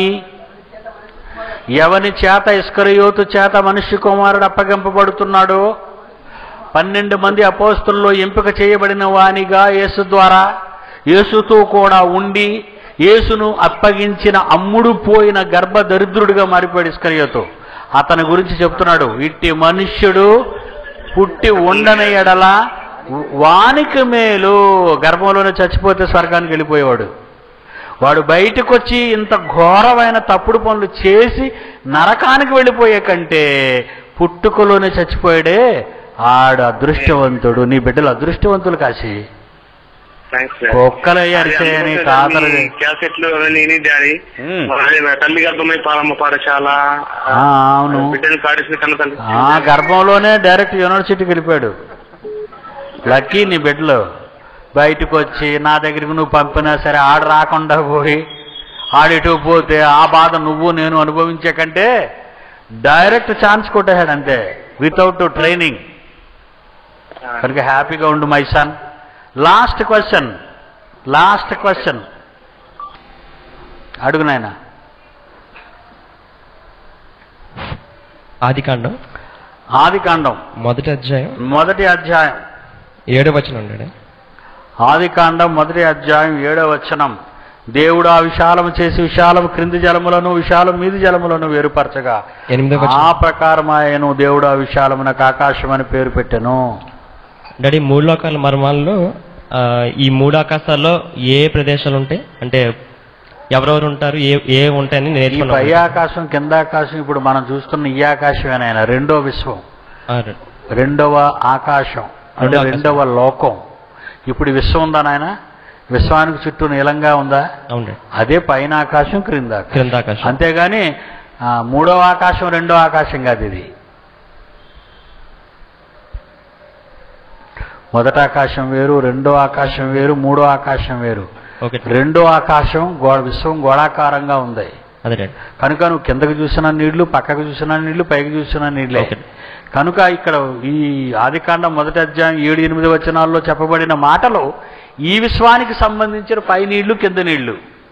ఎవని చేత ఇస్కరియోతు చేత మనుష్య కుమారుడు అప్పగింపబడుతున్నాడో పన్నెండు మంది అపోస్తుల్లో ఎంపిక చేయబడిన వానిగా యేసు ద్వారా యేసుతో కూడా ఉండి యేసును అప్పగించిన అమ్ముడు పోయిన గర్భ దరిద్రుడిగా మారిపోయాడు ఇస్కరియోతు అతని గురించి చెప్తున్నాడు ఇట్టి మనుష్యుడు పుట్టి ఉండని ఎడల వానికి మేలు గర్భంలోనే చచ్చిపోతే స్వర్గానికి వెళ్ళిపోయేవాడు వాడు బయటకు వచ్చి ఇంత ఘోరమైన తప్పుడు పనులు చేసి నరకానికి వెళ్ళిపోయే కంటే పుట్టుకలోనే చచ్చిపోయాడే ఆడు అదృష్టవంతుడు నీ బిడ్డలు అదృష్టవంతులు కాసి థ్యాంక్స్ సార్. కుక్కలయ్యి అరిచేయని అది తాతలు మీ క్యాసెట్లు అవన్నీ విని డాడీ ఉమ్. మరి నా తల్లి గర్భమై పాలమ్మ పాఠశాల ఆ, అవును బిడ్డను కాడిసిన కన్న తల్లి ఆ గర్భంలోనే డైరెక్ట్ యూనివర్సిటీకి వెళ్ళిపోయాడు లక్కీ నీ బిడ్డలు బయటకు వచ్చి నా దగ్గరికి నువ్వు పంపినా సరే ఆడ రాకుండా పోయి ఆడిటు పోతే ఆ బాధ నువ్వు నేను అనుభవించే కంటే డైరెక్ట్ ఛాన్స్ కొట్టేశాడు అంతే వితౌట్ ట్రైనింగ్ కనుక హ్యాపీగా ఉండు my son last question last question అడుగు నాయనా ఆదికాండం ఆది కాండం మొదటి అధ్యాయం మొదటి అధ్యాయం ఏడో వచనం ఉన్నాడు ఆది కాండం మొదటి అధ్యాయం ఏడవ వచనం దేవుడు ఆ విశాలము చేసి విశాలము క్రింది జలములను విశాలం మీది జలములను వేరుపరచగా ఎనిమిదో ఆ వచనం ప్రకారం ఆయను దేవుడు ఆ విశాలమునకు ఆకాశం అని పేరు పెట్టెను డాడీ మూడు లోకాల మర్మాల్లో ఆ, ఈ మూడు ఆకాశాల్లో ఏ ప్రదేశాలు ఉంటాయి అంటే ఎవరెవరు ఉంటారు ఏ ఏ ఉంటాయని ఈ పై నేర్చుకున్నాను ఆకాశం కింద ఆకాశం ఇప్పుడు మనం చూస్తున్న ఈ ఆకాశమేనాయన రెండో విశ్వం ఆ, ర- రెండవ ఆకాశం అంటే రెండో ఆకాశం. రెండవ లోకం ఇప్పుడు ఈ విశ్వం ఉందా నాయన విశ్వానికి చుట్టూ నీలంగా ఉందా అవును డాడీ. అదే పైన ఆకాశం క్రింద ఆకాశం. క్రింద ఆకాశం అంతేగాని ఆ, మూడవ ఆకాశం రెండో ఆకాశం కాదు ఇది మొదట ఆకాశం వేరు రెండో ఆకాశం వేరు మూడో ఆకాశం వేరు ఓకే రెండో ఆకాశం గో విశ్వం గోళాకారంగా ఉంది అదే డాడీ కనుక నువ్వు కిందకి చూసిన నీళ్లు పక్కకు చూసిన నీళ్లు పైకి చూసిన నీళ్ళే ఓకే. కనుక ఇక్కడ ఈ ఆదికాండం మొదటి అధ్యాయం ఏడు ఎనిమిది వచనాల్లో చెప్పబడిన మాటలు ఈ విశ్వానికి సంబంధించిన పై నీళ్లు కింద నీళ్లు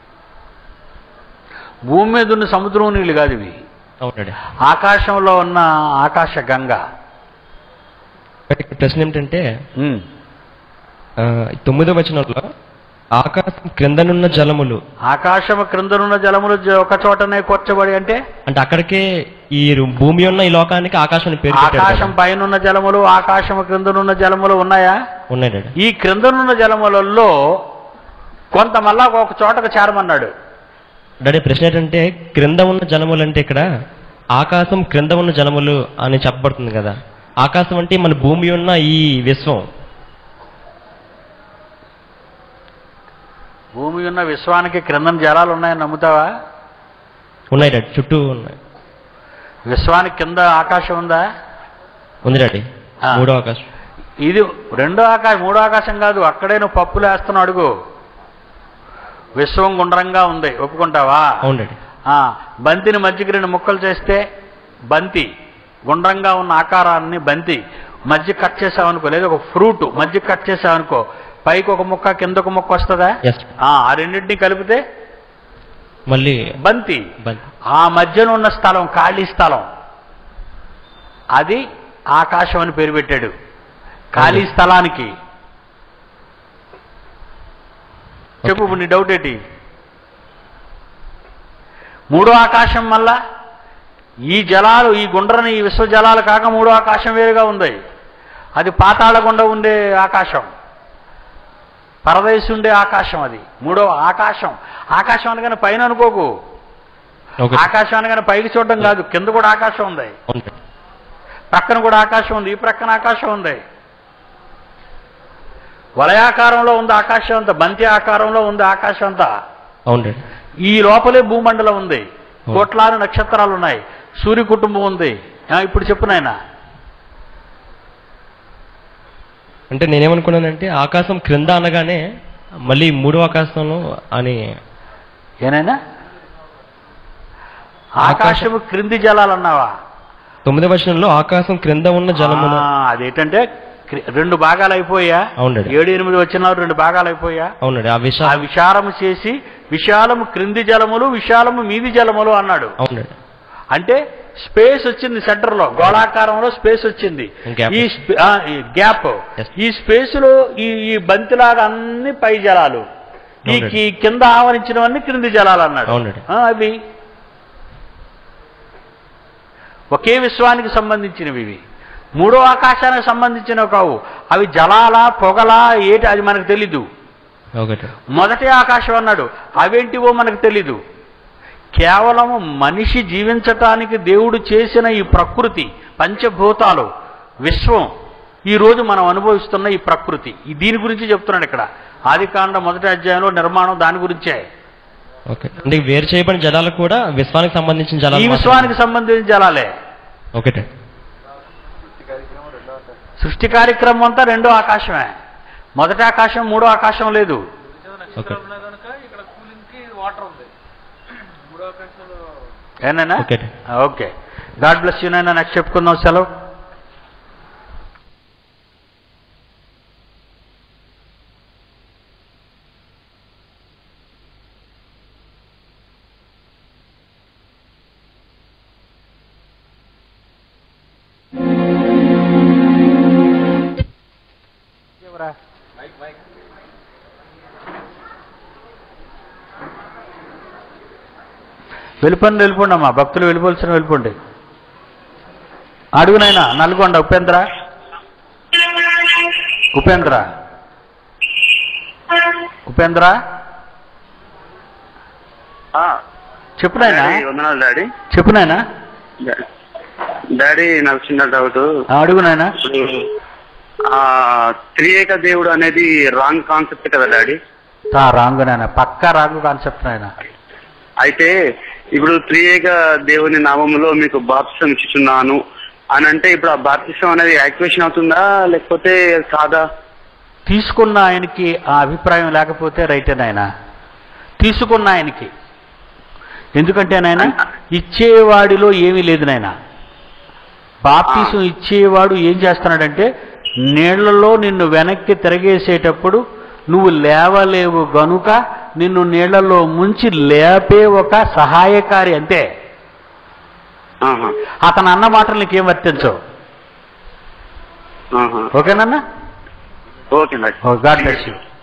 భూమి మీద ఉన్న సముద్రం నీళ్లు కాదు ఇవి అవును డాడీ ఆకాశంలో ఉన్న ఆకాశ గంగ బట్ ఇక్కడ ప్రశ్న ఏమిటంటే ఉమ్. ఆ, ఈ తొమ్మిదో వచనంలో ఆకాశం క్రిందనున్న జలములు ఆకాశము క్రిందనున్న జలములు జ- ఒక చోటనే కూర్చబడి అంటే అంటే అక్కడికే ఈ రు- భూమి ఉన్న ఈ లోకానికి ఆకాశం అని పేరు పెట్టాడు ఆకాశం కదా. పైనున్న జలములు ఆకాశము క్రిందనున్న జలములు ఉన్నాయా ఉన్నాయి డాడీ ఈ క్రిందనున్న జలములలో కొంత మళ్ళా ఒక చోటకు చేరమన్నాడు డాడీ ప్రశ్న ఏంటంటే క్రింద ఉన్న జలములు అంటే ఇక్కడ ఆకాశం క్రింద ఉన్న జలములు అని చెప్పబడుతుంది కదా ఆకాశం అంటే మన భూమి ఉన్న ఈ విశ్వం భూమి ఉన్న విశ్వానికి క్రిందన జలాలు ఉన్నాయని నమ్ముతావా ఉన్నాయి డాడీ చుట్టూ ఉన్నాయి విశ్వానికి కింద ఆకాశం ఉందా ఉంది డాడీ ఆ. మూడో ఆకాశం ఇది రెండో ఆకాశం మూడో ఆకాశం కాదు అక్కడే నువ్వు పప్పులు వేస్తున్నావు అడుగు విశ్వం గుండ్రంగా ఉంది ఒప్పుకుంటావా అవును డాడీ ఆ, బంతిని మధ్యకి రెండు ముక్కలు చేస్తే బంతి గుండ్రంగా ఉన్న ఆకారాన్ని బంతి మధ్య కట్ చేసావనుకో లేదా ఒక ఫ్రూట్ మధ్య కట్ చేసావనుకో పైకి ఒక ముక్క కింద ఒక ముక్క వస్తుందా ఎస్ ఆ ఆ రెండింటిని కలిపితే మళ్ళీ బంతి బంతి ఆ మధ్యన ఉన్న స్థలం ఖాళీ స్థలం అది ఆకాశం అని పేరు పెట్టాడు ఖాళీ స్థలానికి చెప్పు ఇప్పుడు నీ డౌట్ ఏంటి మూడో ఆకాశం మళ్ళా ఈ జలాలు ఈ గుండ్రని ఈ విశ్వ జలాలు కాక మూడో ఆకాశం వేరుగా ఉంది అది పాతాళ గుండా ఉండే ఆకాశం పరదేశి ఉండే ఆకాశం అది మూడో ఆకాశం ఆకాశం అనగానే పైన అనుకోకు ఓకే ఆకాశం అనగానే పైకి చూడడం కాదు కింద కూడా ఆకాశం ఉంది అవును డాడీ. ప్రక్కన కూడా ఆకాశం ఉంది ఈ ప్రక్కన ఆకాశం ఉంది వలయాకారంలో ఉంది ఆకాశం అంతా బంతి ఆకారంలో ఉంది ఆకాశం అంతా అవును డాడీ ఈ లోపలే భూమండలం ఉంది కోట్లాది నక్షత్రాలు ఉన్నాయి సూర్య కుటుంబం ఉంది ఆ, ఇప్పుడు చెప్పు నాయన అంటే నేనేమనుకున్నానంటే ఆకాశం క్రింద అనగానే మళ్ళీ మూడో ఆకాశంలో అని ఏనైనా ఆకాశము క్రింది జలాలు అన్నావా తొమ్మిదవ వచనంలో ఆకాశం క్రింద ఉన్న జలమును ఆ, అదేంటంటే క్రి- రెండు భాగాలు అయిపోయా అవునండి. ఏడు ఎనిమిది వచ్చిన రెండు భాగాలు అయిపోయా అవునండి ఆ ఆ విష విశాలము చేసి విశాలము క్రింది జలములు విశాలము మీది జలములు అన్నాడు అవునండి అంటే స్పేస్ వచ్చింది సెంటర్ లో గోళాకారంలో స్పేస్ వచ్చింది Gap. ఈ స్పే- ఆ, ఈ గ్యాప్ Yes. ఈ స్పేస్ లో ఈ ఈ బంతిలాగా అన్ని పై జలాలు ఈ అవునండి. ఈ కింద ఆవరించినవన్నీ క్రింది జలాలు అన్నాడు అవునండి. ఆ, అవి ఒకే విశ్వానికి సంబంధించినవి ఇవి మూడో ఆకాశానికి సంబంధించినవి కావు అవి జలాల పొగలా ఏటి అది మనకు తెలీదు ఒకటి మొదటి ఆకాశం అన్నాడు అవేంటివో మనకు తెలీదు కేవలం మనిషి జీవించటానికి దేవుడు చేసిన ఈ ప్రకృతి పంచభూతాలు విశ్వం ఈ రోజు మనం అనుభవిస్తున్న ఈ ప్రకృతి ఈ దీని గురించి చెప్తున్నాడు ఇక్కడ ఆదికాండ మొదటి అధ్యాయంలో నిర్మాణం దాని గురించే ఓకే అంటే వేరు చేయబడిన జలాలు కూడా విశ్వానికి సంబంధించిన ఈ జలాలు విశ్వానికి సంబంధించిన జలాలే ఒకటే సృష్టి కార్యక్రమం అంతా రెండో ఆకాశమే మొదటి ఆకాశం మూడో ఆకాశం లేదు ఓకే ఏనైనా okay. Okay God bless you నైనా నెక్స్ట్ చెప్పుకుందాం సెలవు వెళ్ళిపోండి వెళ్ళిపోండి అమ్మా భక్తులు వెళ్ళిపోవలసిన వెళ్ళిపోండి అడుగునైనా నల్గొండ ఉపేంద్ర ఉపేంద్ర ఉపేంద్ర చెప్పు నాయనా డాడీ వందనాలు డాడీ చెప్పు నాయనా డాడీ నాకు చిన్న డౌట్ ఆ, అడుగు నాయనా ఇప్పుడు ఆ త్రియేక దేవుడు అనేది రాంగ్ కాన్సెప్ట్ కదా డాడీ తా రాంగ్ నాయన పక్కా రాంగ్ కాన్సెప్ట్ నాయన అయితే ఇప్పుడు త్రియేక దేవుని నామములో మీకు బాప్సం ఇచ్చుచున్నాను అని అంటే ఇప్పుడు ఆ బాప్తిసం అనేది యాక్టివేషన్ అవుతుందా లేకపోతే కాదా తీసుకున్న ఆయనకి ఆ అభిప్రాయం లేకపోతే రైటే నాయన తీసుకున్న ఆయనకి ఎందుకంటే నాయన ఇచ్చేవాడిలో ఏమీ లేదు నాయన బాప్తీసం ఇచ్చేవాడు ఏం చేస్తున్నాడంటే నీళ్లలో నిన్ను వెనక్కి తిరగేసేటప్పుడు నువ్వు లేవలేవు గనుక నిన్ను నీళ్లలో ముంచి లేపే ఒక సహాయకారి అంతే ఆహా, అతను అన్న మాటలు నీకేం వర్తించవు ఆహా. ఓకేనన్నా okay daddy God bless you